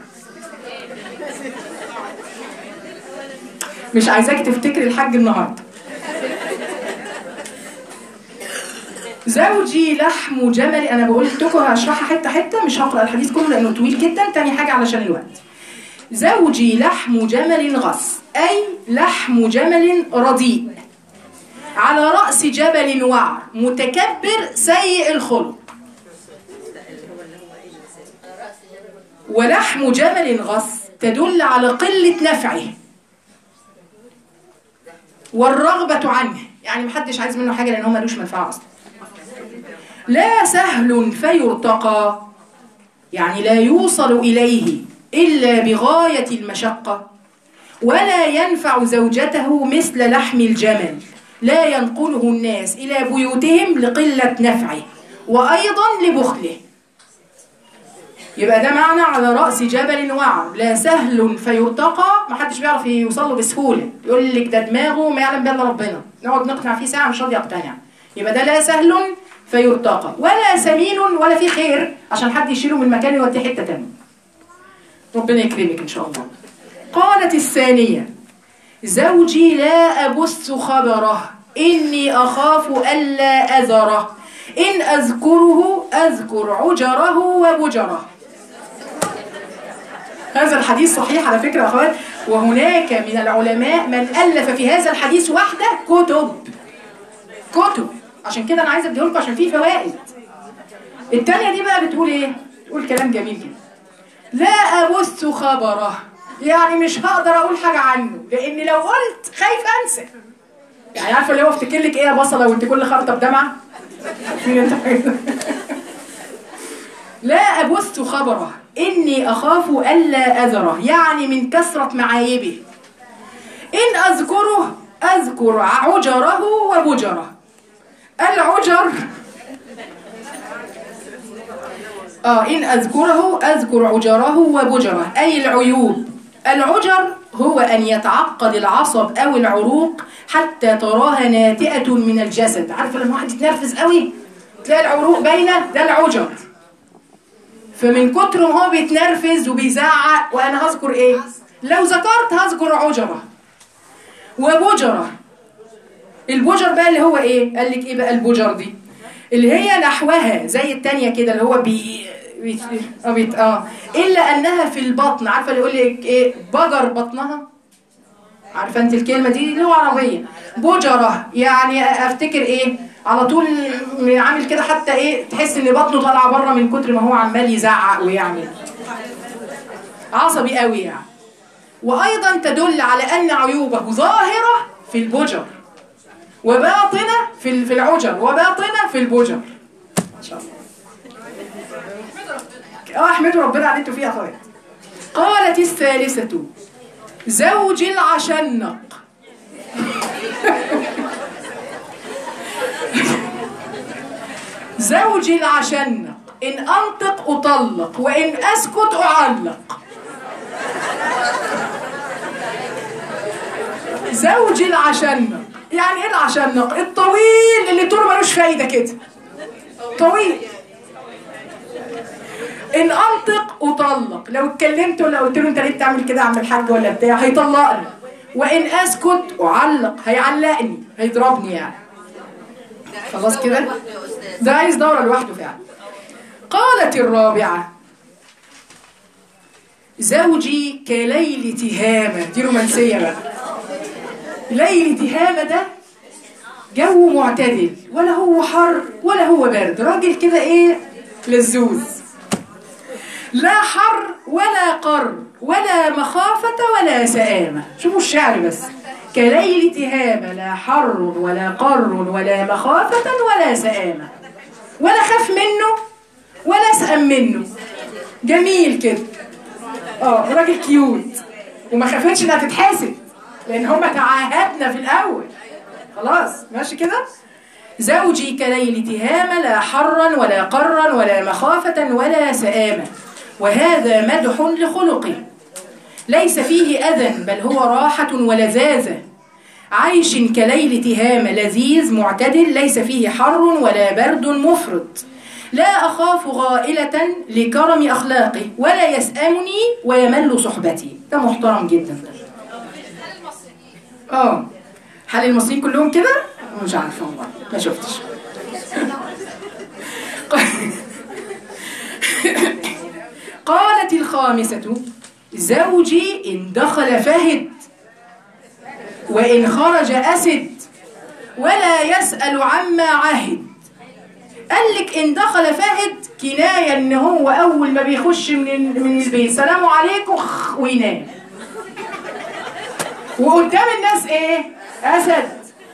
مش عايزاك تفتكري الحج النهارده زوجي لحم جمل انا بقول لكم هشرحها حته حته مش هقرا الحديث كله لانه طويل جدا تاني حاجه علشان الوقت زوجي لحم جمل غص اي لحم جمل رديء على راس جبل وعر متكبر سيء الخلق ولحم جمل غص تدل على قله نفعه والرغبه عنه يعني محدش عايز منه حاجه لان هو ملوش منفعه اصلا لا سهل فيرتقى يعني لا يوصل إليه إلا بغاية المشقة ولا ينفع زوجته مثل لحم الجمل لا ينقله الناس إلى بيوتهم لقلة نفعه وأيضا لبخله يبقى ده معنى على رأس جبل وعر لا سهل فيرتقى محدش بيعرف يوصل له بسهولة يقول لك ده دماغه ما يعلم بها الا ربنا نقعد نقنع فيه ساعة مش راضي يقتنع يبقى ده لا سهل فيرتقى ولا سمين ولا في خير عشان حد يشيله من مكان يوديه حته تانية ربنا يكرمك ان شاء الله قالت الثانيه زوجي لا ابث خبره اني اخاف الا اذره ان اذكره اذكر عجره وبجره هذا الحديث صحيح على فكره يا اخوات وهناك من العلماء من الف في هذا الحديث وحده كتب كتب عشان كده انا عايزه اديه لكم عشان فيه فوائد التانية دي بقى بتقول ايه تقول كلام جميل جدا لا ابث خبره يعني مش هقدر اقول حاجه عنه لان لو قلت خايف انسى يعني عارفه اللي هو افتكر لك ايه يا بصله وانت كل خرطه بدمعه مين انت لا ابث خبره اني اخاف الا اذره يعني من كثره معايبه ان اذكره اذكر عجره وبجره العجر آه إن أذكره أذكر عجره وبجره أي العيوب العجر هو أن يتعقد العصب أو العروق حتى تراها ناتئة من الجسد عارفة لما واحد يتنرفز قوي تلاقي العروق باينة ده العجر فمن كتر ما هو بيتنرفز وبيزعق وأنا هذكر إيه لو ذكرت هذكر عجره وبجره البجر بقى اللي هو ايه قال لك ايه بقى البجر دي اللي هي نحوها زي التانية كده اللي هو بي بي اه بيت اه الا انها في البطن عارفه اللي يقول لك ايه بجر بطنها عارفه انت الكلمه دي لغه عربيه بجره يعني افتكر ايه على طول عامل كده حتى ايه تحس ان بطنه طالعه بره من كتر ما هو عمال يزعق ويعمل عصبي قوي يعني وايضا تدل على ان عيوبه ظاهره في البجر وباطنة في في العجر وباطنة في البجر ما شاء الله اه احمدوا ربنا على انتوا فيها خير قالت الثالثة زوج العشنق زوج العشنق إن أنطق أطلق وإن أسكت أعلق زوج العشنق يعني ايه العشنق الطويل اللي طوله ملوش فايده كده طويل ان انطق اطلق لو اتكلمت ولا قلت له انت ليه بتعمل كده يا عم الحاج ولا بتاع هيطلقني وان اسكت اعلق هيعلقني هيضربني يعني خلاص كده ده عايز دوره لوحده فعلا قالت الرابعه زوجي كليل تهامه دي رومانسيه بقى ليل تهامة ده جو معتدل ولا هو حر ولا هو برد راجل كده ايه لزوز لا حر ولا قر ولا مخافة ولا سآمة شوفوا الشعر بس كليل تهامة لا حر ولا قر ولا مخافة ولا سآمة ولا خاف منه ولا اسأل منه جميل كده اه راجل كيوت وما خافتش انها تتحاسب لان هما تعاهدنا في الاول خلاص ماشي كده زوجي كليل تهام لا حرا ولا قرا ولا مخافة ولا سآمة وهذا مدح لخلقه ليس فيه أذى بل هو راحة ولذاذة عيش كليل تهام لذيذ معتدل ليس فيه حر ولا برد مفرط لا أخاف غائلة لكرم أخلاقه ولا يسأمني ويمل صحبتي ده محترم جدا ده اه حال المصريين كلهم كده مش عارفه والله ما شفتش قالت الخامسة زوجي إن دخل فهد وإن خرج أسد ولا يسأل عما عهد قال لك إن دخل فهد كناية إن هو أول ما بيخش من ال- من البيت سلام عليكم خ- وينام وقدام الناس إيه؟ أسد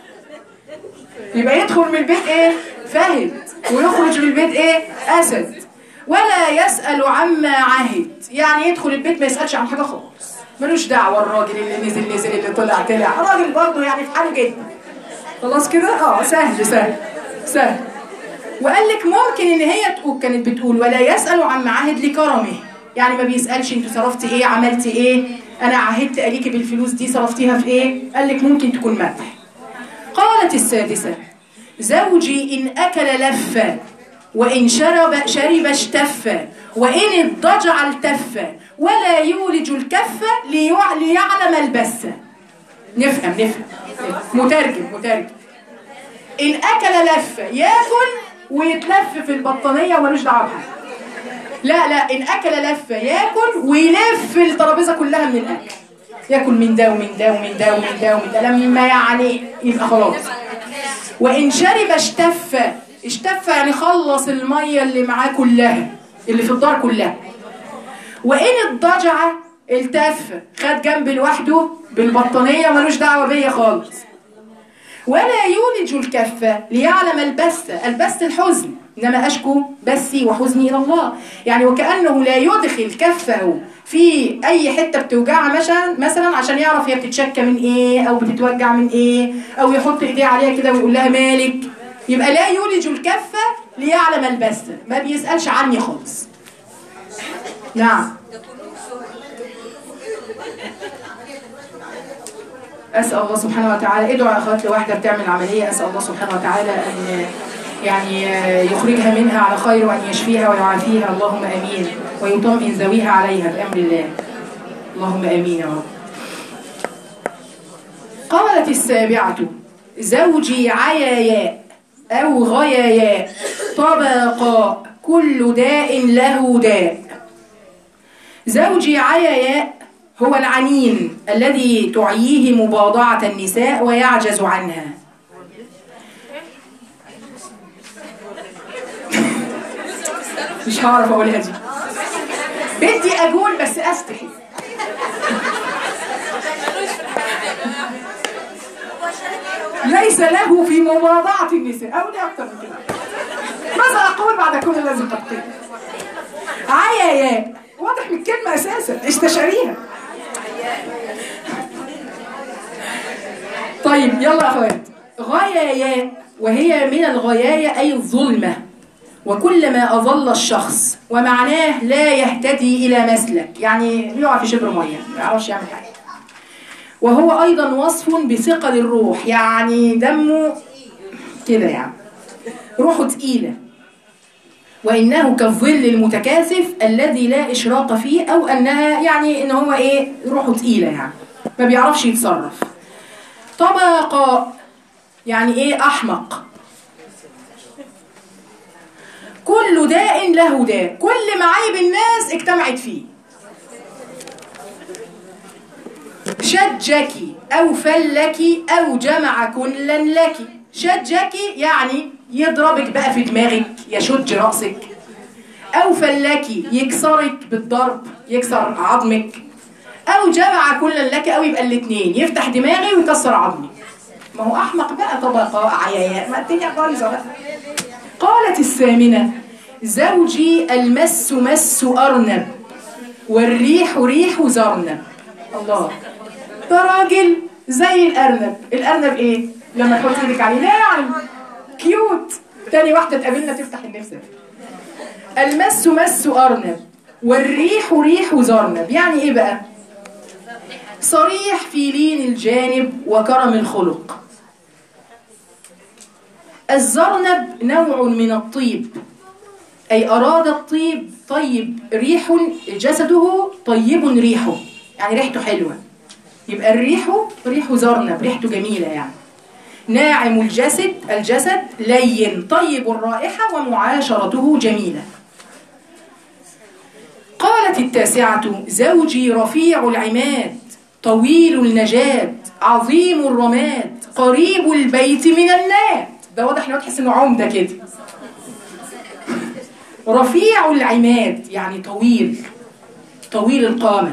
يبقى يدخل من البيت إيه؟ فهد ويخرج من البيت إيه؟ أسد ولا يسأل عما عهد يعني يدخل البيت ما يسألش عن حاجة خالص ملوش دعوة الراجل اللي نزل نزل اللي طلع طلع الراجل برضه يعني في حاله جدا خلاص كده اه سهل سهل سهل وقال لك ممكن ان هي تقول كانت بتقول ولا يسأل عن معاهد لكرمه يعني ما بيسألش انت صرفتي ايه عملتي ايه انا عهدت عليكي بالفلوس دي صرفتيها في ايه قال لك ممكن تكون مدح قالت السادسة زوجي إن أكل لف وإن شرب شرب اشتف وإن اضطجع التف ولا يولج الكف ليع- ليعلم البس نفهم نفهم مترجم مترجم إن أكل لف ياكل ويتلف في البطانية ومالوش دعوة بحاجة لا لا إن أكل لف ياكل ويلف الترابيزة كلها من الأكل ياكل من ده ومن ده ومن ده ومن ده ومن ده لما يعني يبقى خلاص وإن شرب اشتف اشتف يعني خلص المية اللي معاه كلها اللي في الدار كلها وإن الضجع التف خد جنب لوحده بالبطانية ملوش دعوة بيا خالص ولا يولج الكف ليعلم البث البث الحزن إنما أشكو بثي وحزني إلى الله يعني وكأنه لا يدخل كفه في أي حتة بتوجعها مثلا مثلا عشان يعرف هي بتتشكى من إيه أو بتتوجع من إيه أو يحط إيديه عليها كده ويقول لها مالك يبقى لا يولج الكف ليعلم البث ما بيسألش عني خالص نعم أسأل الله سبحانه وتعالى ادعوا يا أخوات لواحدة بتعمل عملية أسأل الله سبحانه وتعالى أن يعني يخرجها منها على خير وأن يشفيها ويعافيها اللهم أمين ويطمئن ذويها عليها بأمر الله اللهم أمين يا رب قالت السابعة زوجي عياياء أو غياياء طبقاء كل داء له داء زوجي عياياء هو العنين الذي تعييه مباضعة النساء ويعجز عنها مش هعرف اقولها دي بدي اقول بس استحي ليس له في مباضعة النساء أو لي أكتر من كده ماذا أقول بعد كل الذي قد قيل عيايا واضح من الكلمة أساسا استشعريها طيب يلا يا أخوات غيايا وهي من الغيايا أي الظلمة وكلما أظل الشخص ومعناه لا يهتدي إلى مسلك يعني يقع في شبر مية ما يعرفش يعمل حاجة وهو أيضا وصف بثقل الروح يعني دمه كده يعني روحه تقيلة وإنه كالظل المتكاثف الذي لا إشراق فيه أو أنها يعني إن هو إيه روحه تقيلة يعني ما بيعرفش يتصرف طبقاء يعني إيه أحمق كل داء له داء كل معايب الناس اجتمعت فيه شجك أو فلك أو جمع كلا لك شجك يعني يضربك بقى في دماغك يشج رأسك أو فلك يكسرك بالضرب يكسر عظمك أو جمع كلا لك أو يبقى الاثنين يفتح دماغي ويكسر عظمي ما هو أحمق بقى طبقة عيايا ما الدنيا بايظة بقى قالت الثامنة زوجي المس مس أرنب والريح ريح زرنب الله ده راجل زي الأرنب الأرنب إيه؟ لما تحط ايدك عليه ناعم كيوت تاني واحدة تقابلنا تفتح النفس المس مس أرنب والريح ريح زرنب يعني إيه بقى؟ صريح في لين الجانب وكرم الخلق الزرنب نوع من الطيب أي أراد الطيب طيب ريح جسده طيب ريحه يعني ريحته حلوة يبقى الريح ريح زرنب ريحته جميلة يعني ناعم الجسد الجسد لين طيب الرائحة ومعاشرته جميلة قالت التاسعة زوجي رفيع العماد طويل النجاد عظيم الرماد قريب البيت من الناد ده واضح ان هو تحس انه عمده كده رفيع العماد يعني طويل طويل القامة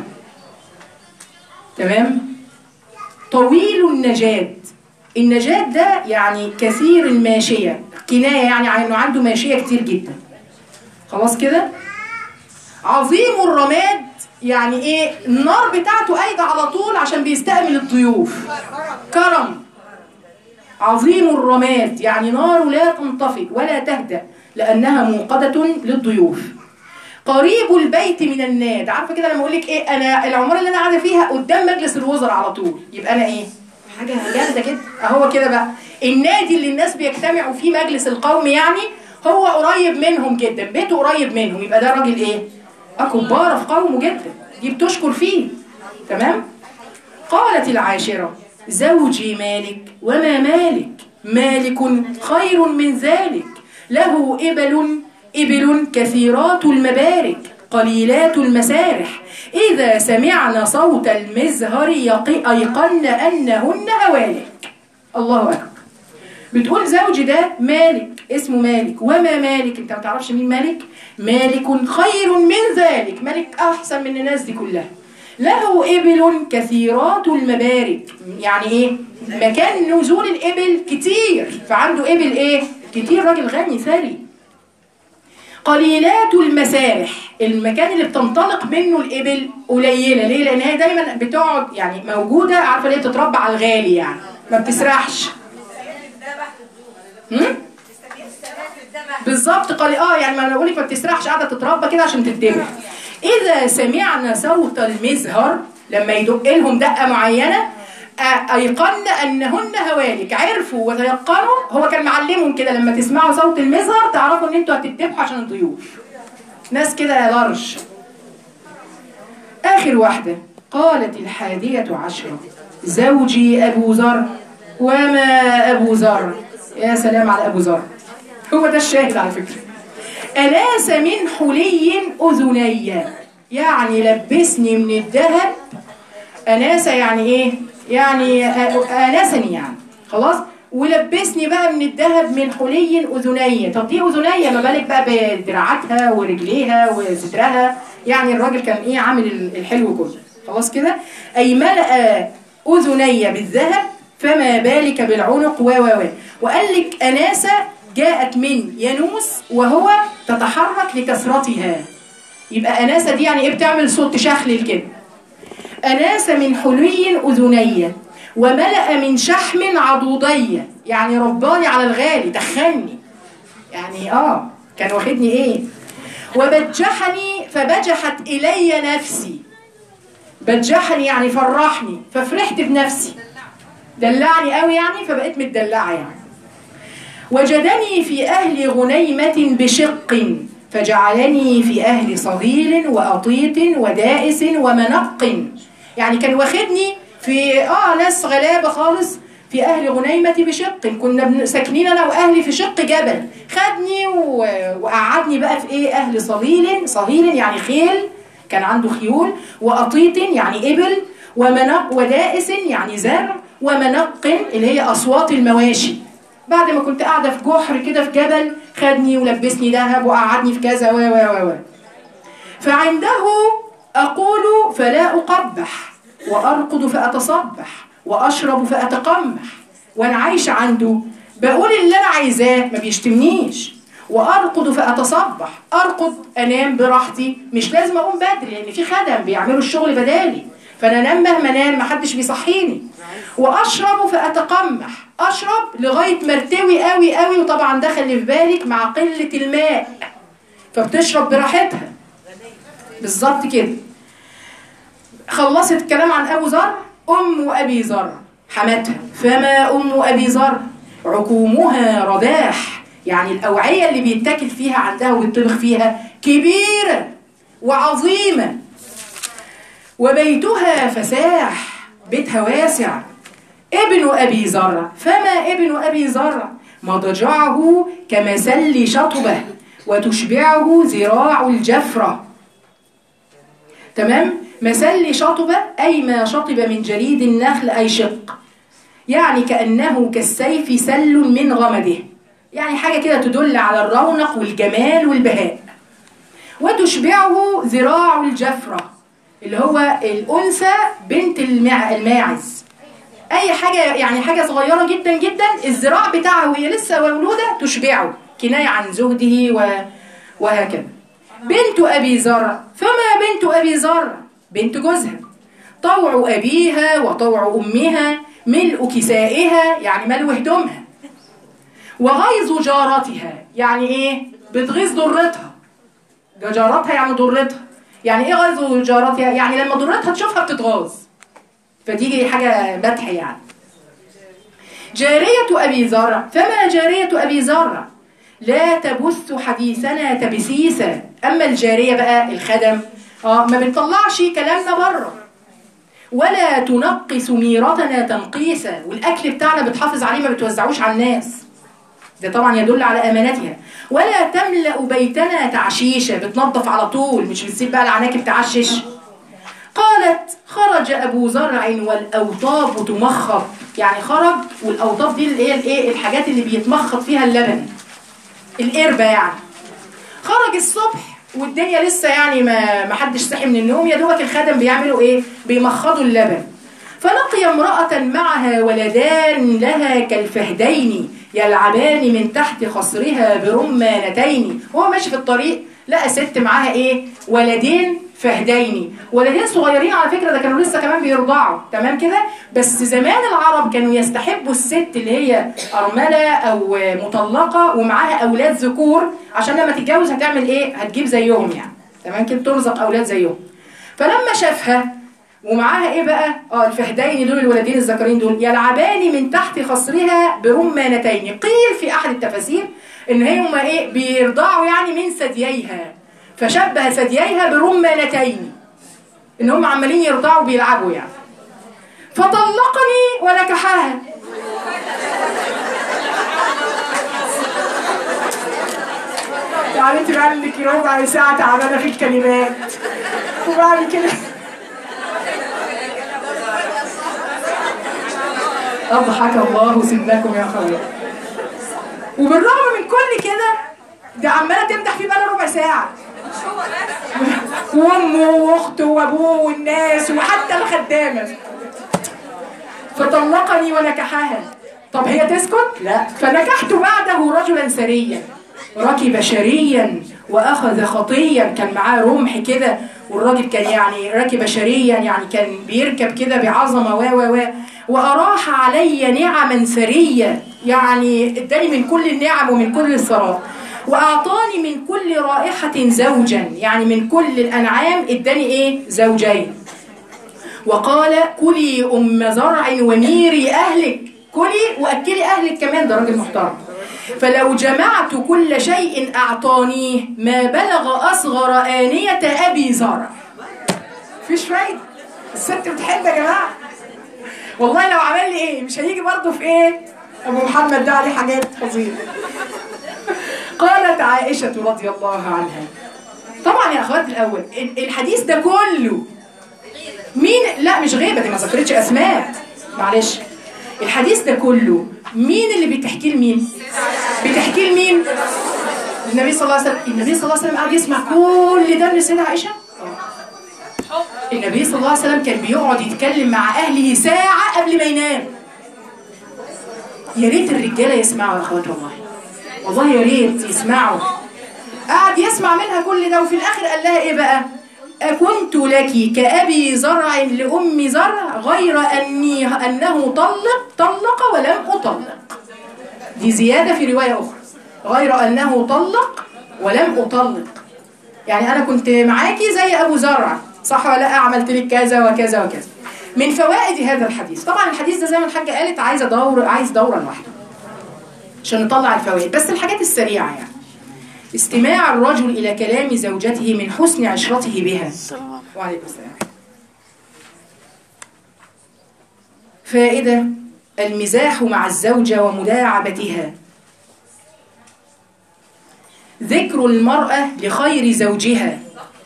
تمام طويل النجاد النجاد ده يعني كثير الماشية كناية يعني عن انه عنده ماشية كتير جدا خلاص كده عظيم الرماد يعني ايه النار بتاعته قايدة على طول عشان بيستقبل الضيوف كرم عظيم الرماد يعني نار لا تنطفئ ولا تهدأ لأنها موقدة للضيوف قريب البيت من الناد عارفه كده لما اقول لك ايه انا العماره اللي انا قاعده فيها قدام مجلس الوزراء على طول يبقى انا ايه حاجه جامده كده اهو كده بقى النادي اللي الناس بيجتمعوا فيه مجلس القوم يعني هو قريب منهم جدا بيته قريب منهم يبقى ده راجل ايه كبارة في قومه جدا دي بتشكر فيه تمام قالت العاشرة زوجي مالك وما مالك مالك خير من ذلك له إبل إبل كثيرات المبارك قليلات المسارح إذا سمعن صوت المزهر يقي- أيقن أنهن هوالك الله أكبر بتقول زوجي ده مالك اسمه مالك وما مالك انت ما تعرفش مين مالك مالك خير من ذلك مالك احسن من الناس دي كلها له ابل كثيرات المبارك يعني ايه مكان نزول الابل كتير فعنده ابل ايه كتير راجل غني ثري قليلات المسارح المكان اللي بتنطلق منه الابل قليله ليه لان هي دايما بتقعد يعني موجوده عارفه ليه بتتربى على الغالي يعني ما بتسرحش هم؟ بالظبط قال اه يعني ما انا بقول لك ما بتسرحش قاعده تتربى كده عشان تتذبح اذا سمعنا صوت المزهر لما يدق لهم دقه معينه آه، ايقن انهن هوالك عرفوا وتيقنوا هو كان معلمهم كده لما تسمعوا صوت المزهر تعرفوا ان انتوا هتذبحوا عشان الضيوف ناس كده لارج اخر واحده قالت الحادية عشرة زوجي ابو ذر وما ابو ذر يا سلام على ابو ذر هو ده الشاهد على فكرة أناس من حلي أذني يعني لبسني من الذهب أناس يعني إيه؟ يعني آ- آنسني يعني خلاص ولبسني بقى من الذهب من حلي أذني طب دي أذني ما بالك بقى بدراعاتها ورجليها وسترها يعني الراجل كان إيه عامل ال- الحلو كله خلاص كده أي ملأ أذني بالذهب فما بالك بالعنق و و و وقال لك أناسة جاءت من ينوس وهو تتحرك لكثرتها يبقى أناسة دي يعني إيه بتعمل صوت تشخلل كده أناس من حلي أذني وملأ من شحم عضوضي يعني رباني على الغالي دخلني يعني آه كان واخدني إيه وبجحني فبجحت إلي نفسي بجحني يعني فرحني ففرحت بنفسي دلعني قوي يعني فبقيت متدلعة يعني وجدني في أهل غنيمة بشق فجعلني في أهل صغير وأطيط ودائس ومنق يعني كان واخدني في آه ناس غلابة خالص في أهل غنيمة بشق كنا بن- ساكنين أنا وأهلي في شق جبل خدني و... وقعدني بقى في إيه أهل صغير صغير يعني خيل كان عنده خيول وأطيط يعني إبل ومنق ودائس يعني زرع ومنق اللي هي أصوات المواشي بعد ما كنت قاعدة في جحر كده في جبل خدني ولبسني ذهب وقعدني في كذا و و و و فعنده أقول فلا أقبح وأرقد فأتصبح وأشرب فأتقمح وأنا عايشة عنده بقول اللي أنا عايزاه ما بيشتمنيش وارقد فاتصبح ارقد انام براحتي مش لازم اقوم بدري لان في خدم بيعملوا الشغل بدالي فانا انام مهما انام محدش بيصحيني واشرب فاتقمح اشرب لغايه ما ارتوي قوي قوي وطبعا ده خلي في بالك مع قله الماء فبتشرب براحتها بالظبط كده خلصت الكلام عن ابو ذر ام ابي ذر حماتها فما ام ابي ذر عكومها رداح يعني الاوعيه اللي بيتاكل فيها عندها وبيطبخ فيها كبيره وعظيمه وبيتها فساح بيتها واسع ابن ابي ذر فما ابن ابي ذر مضجعه كمسل شطبه وتشبعه ذراع الجفره تمام مسل شطبة أي ما شطب من جريد النخل أي شق يعني كأنه كالسيف سل من غمده يعني حاجة كده تدل على الرونق والجمال والبهاء وتشبعه ذراع الجفرة اللي هو الأنثى بنت المع... الماعز أي حاجة يعني حاجة صغيرة جدا جدا الذراع بتاعها وهي لسه مولودة تشبعه كناية عن زهده و... وهكذا بنت أبي زرع فما بنت أبي زرع بنت جوزها طوع أبيها وطوع أمها ملء كسائها يعني ملء هدومها وغيظ جارتها يعني إيه؟ بتغيظ ضرتها جارتها يعني ضرتها يعني إيه غيظ جارتها؟ يعني لما ضرتها تشوفها بتتغاظ فتيجي حاجة مدح يعني جارية أبي زرع فما جارية أبي زرع لا تبث حديثنا تبسيسا أما الجارية بقى الخدم اه ما بنطلعش كلامنا بره ولا تنقص ميرتنا تنقيسا والاكل بتاعنا بتحافظ عليه ما بتوزعوش على الناس ده طبعا يدل على امانتها ولا تملا بيتنا تعشيشا بتنظف على طول مش بتسيب بقى العناكب تعشش قالت خرج ابو زرع والاوطاب تمخض يعني خرج والاوطاب دي اللي هي الايه الحاجات اللي بيتمخض فيها اللبن القربه يعني خرج الصبح والدنيا لسه يعني ما ما حدش صحي من النوم يا دوبك الخدم بيعملوا ايه بيمخضوا اللبن فلقي امرأة معها ولدان لها كالفهدين يلعبان من تحت خصرها برمانتين وهو ماشي في الطريق لقى ست معاها ايه ولدين فهدين ولدين صغيرين على فكرة ده كانوا لسه كمان بيرضعوا تمام كده بس زمان العرب كانوا يستحبوا الست اللي هي أرملة أو مطلقة ومعاها أولاد ذكور عشان لما تتجوز هتعمل ايه هتجيب زيهم يعني تمام كده ترزق أولاد زيهم فلما شافها ومعاها ايه بقى اه الفهدين دول الولدين الذكرين دول يلعبان من تحت خصرها برمانتين قيل في احد التفاسير ان هم ايه بيرضعوا يعني من ثدييها فشبه ثدييها برمانتين ان هم عمالين يرضعوا بيلعبوا يعني فطلقني ونكحها يعني انت بقى لك ربع ساعه تعبانه في الكلمات وبعد كده أضحك الله سنكم يا خويا وبالرغم من كل كده ده عمالة تمدح فيه بقى ربع ساعة وأمه وأخته وأبوه والناس وحتى الخدامة فطلقني ونكحها طب هي تسكت؟ لا فنكحت بعده رجلا سريا ركب شريا واخذ خطيا كان معاه رمح كده والراجل كان يعني ركب شريا يعني كان بيركب كده بعظمه و و و واراح علي نعما ثريه يعني اداني من كل النعم ومن كل الثراء واعطاني من كل رائحه زوجا يعني من كل الانعام اداني ايه زوجين وقال كلي ام زرع وميري اهلك كلي واكلي اهلك كمان ده راجل محترم فلو جمعت كل شيء أعطانيه ما بلغ أصغر آنية أبي زرع فيش فايدة الست بتحب يا جماعة والله لو عمل لي إيه مش هيجي برضه في إيه أبو محمد ده عليه حاجات فظيعة قالت عائشة رضي الله عنها طبعا يا أخوات الأول الحديث ده كله مين لا مش غيبة دي ما ذكرتش أسماء معلش الحديث ده كله مين اللي بتحكيه لمين بتحكيه لمين النبي صلى الله عليه وسلم النبي صلى الله عليه وسلم قاعد يسمع كل ده من السيدة عائشة النبي صلى الله عليه وسلم كان بيقعد يتكلم مع أهله ساعة قبل ما ينام يا ريت الرجالة يسمعوا يا أخوات والله والله يا ريت يسمعوا قعد يسمع منها كل ده وفي الاخر قال لها ايه بقى أكنت لك كأبي زرع لأم زرع غير أني أنه طلق طلق ولم أطلق دي زيادة في رواية أخرى غير أنه طلق ولم أطلق يعني أنا كنت معاكي زي أبو زرع صح ولا لا عملت لك كذا وكذا وكذا من فوائد هذا الحديث طبعا الحديث ده زي ما الحاجة قالت عايزة دور عايز دورة لوحده عشان نطلع الفوائد بس الحاجات السريعة يعني استماع الرجل إلى كلام زوجته من حسن عشرته بها وعليكم السلام فائدة المزاح مع الزوجة ومداعبتها ذكر المرأة لخير زوجها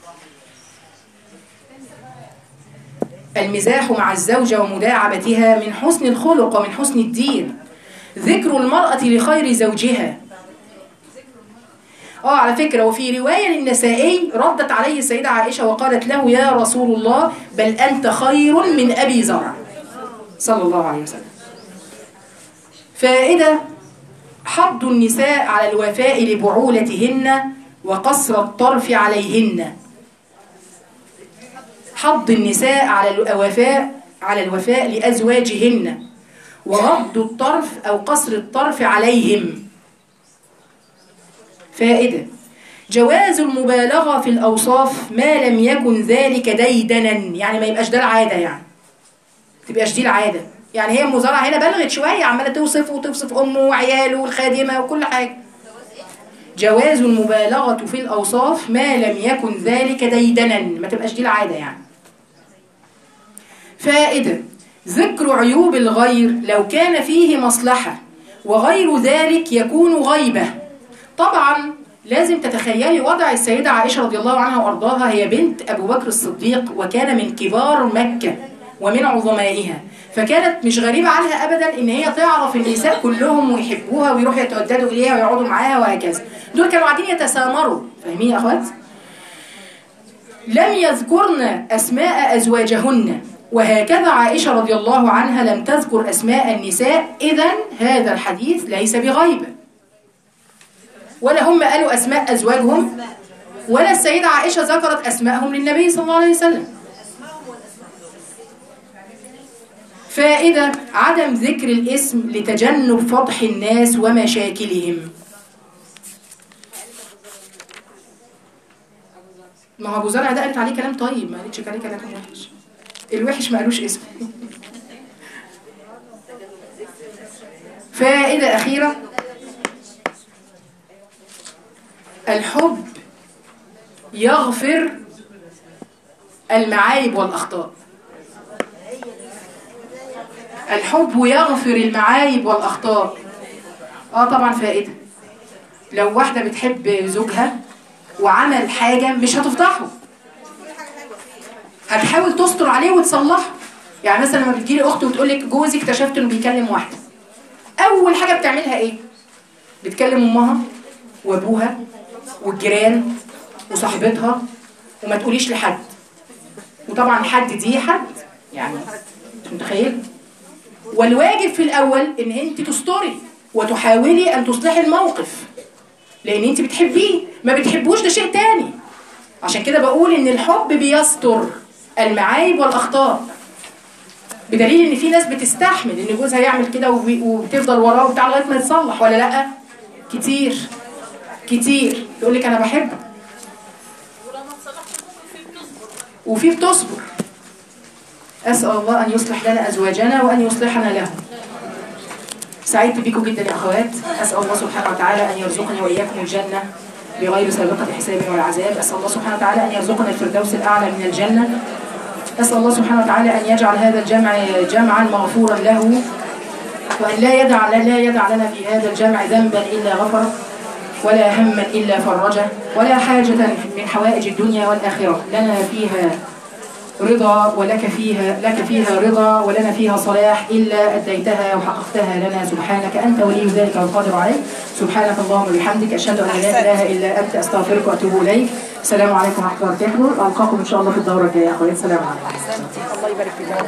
المزاح مع الزوجة ومداعبتها من حسن الخلق ومن حسن الدين ذكر المرأة لخير زوجها اه على فكرة وفي رواية للنسائي ردت عليه السيدة عائشة وقالت له يا رسول الله بل أنت خير من أبي زرع صلى الله عليه وسلم فائدة حض النساء على الوفاء لبعولتهن وقصر الطرف عليهن حض النساء على الوفاء على الوفاء لأزواجهن وغض الطرف أو قصر الطرف عليهم فائدة جواز المبالغة في الأوصاف ما لم يكن ذلك ديدنا يعني ما يبقاش ده العادة يعني تبقاش دي العادة يعني هي المزارعة هنا بلغت شوية عمالة توصف وتوصف أمه وعياله والخادمة وكل حاجة جواز المبالغة في الأوصاف ما لم يكن ذلك ديدنا ما تبقاش دي العادة يعني فائدة ذكر عيوب الغير لو كان فيه مصلحة وغير ذلك يكون غيبة طبعا لازم تتخيلي وضع السيدة عائشة رضي الله عنها وأرضاها هي بنت أبو بكر الصديق وكان من كبار مكة ومن عظمائها فكانت مش غريبة عنها أبدا إن هي تعرف النساء كلهم ويحبوها ويروحوا يتوددوا إليها ويقعدوا معاها وهكذا دول كانوا قاعدين يتسامروا فاهمين يا أخوات؟ لم يذكرن أسماء أزواجهن وهكذا عائشة رضي الله عنها لم تذكر أسماء النساء إذا هذا الحديث ليس بغيبة ولا هم قالوا أسماء أزواجهم ولا السيدة عائشة ذكرت أسماءهم للنبي صلى الله عليه وسلم فائدة عدم ذكر الاسم لتجنب فضح الناس ومشاكلهم ما هو ابو زرع ده قالت عليه كلام طيب ما قالتش عليه كلام وحش الوحش ما قالوش اسم فائدة أخيرة الحب يغفر المعايب والأخطاء الحب يغفر المعايب والأخطاء اه طبعا فائدة لو واحدة بتحب زوجها وعمل حاجة مش هتفضحه هتحاول تستر عليه وتصلحه يعني مثلا لما بتجيلي اخت وتقول لك جوزي اكتشفت انه بيكلم واحده اول حاجه بتعملها ايه بتكلم امها وابوها والجيران وصاحبتها وما تقوليش لحد وطبعا حد دي حد يعني انت متخيل والواجب في الاول ان انت تستري وتحاولي ان تصلحي الموقف لان انت بتحبيه ما بتحبوش ده شيء تاني عشان كده بقول ان الحب بيستر المعايب والاخطاء بدليل ان في ناس بتستحمل ان جوزها يعمل كده وبي- وبتفضل وراه وبتاع لغايه ما يتصلح ولا لا كتير كتير يقول لك انا بحبك وفي بتصبر اسال الله ان يصلح لنا ازواجنا وان يصلحنا لهم سعدت بكم جدا يا اخوات اسال الله سبحانه وتعالى ان يرزقني واياكم الجنه بغير سابقه حساب ولا عذاب اسال الله سبحانه وتعالى ان يرزقنا الفردوس الاعلى من الجنه اسال الله سبحانه وتعالى ان يجعل هذا الجمع جمعا مغفورا له وان لا يدع لا يدع لنا في هذا الجمع ذنبا الا غفره ولا هما الا فرجه ولا حاجه من حوائج الدنيا والاخره لنا فيها رضا ولك فيها لك فيها رضا ولنا فيها صلاح إلا أديتها وحققتها لنا سبحانك أنت ولي ذلك والقادر عليه سبحانك اللهم وبحمدك أشهد أن لا إله إلا أنت أستغفرك وأتوب إليك السلام عليكم ورحمة الله وبركاته ألقاكم إن شاء الله في الدورة الجاية يا أخويا السلام عليكم الله يبارك فيك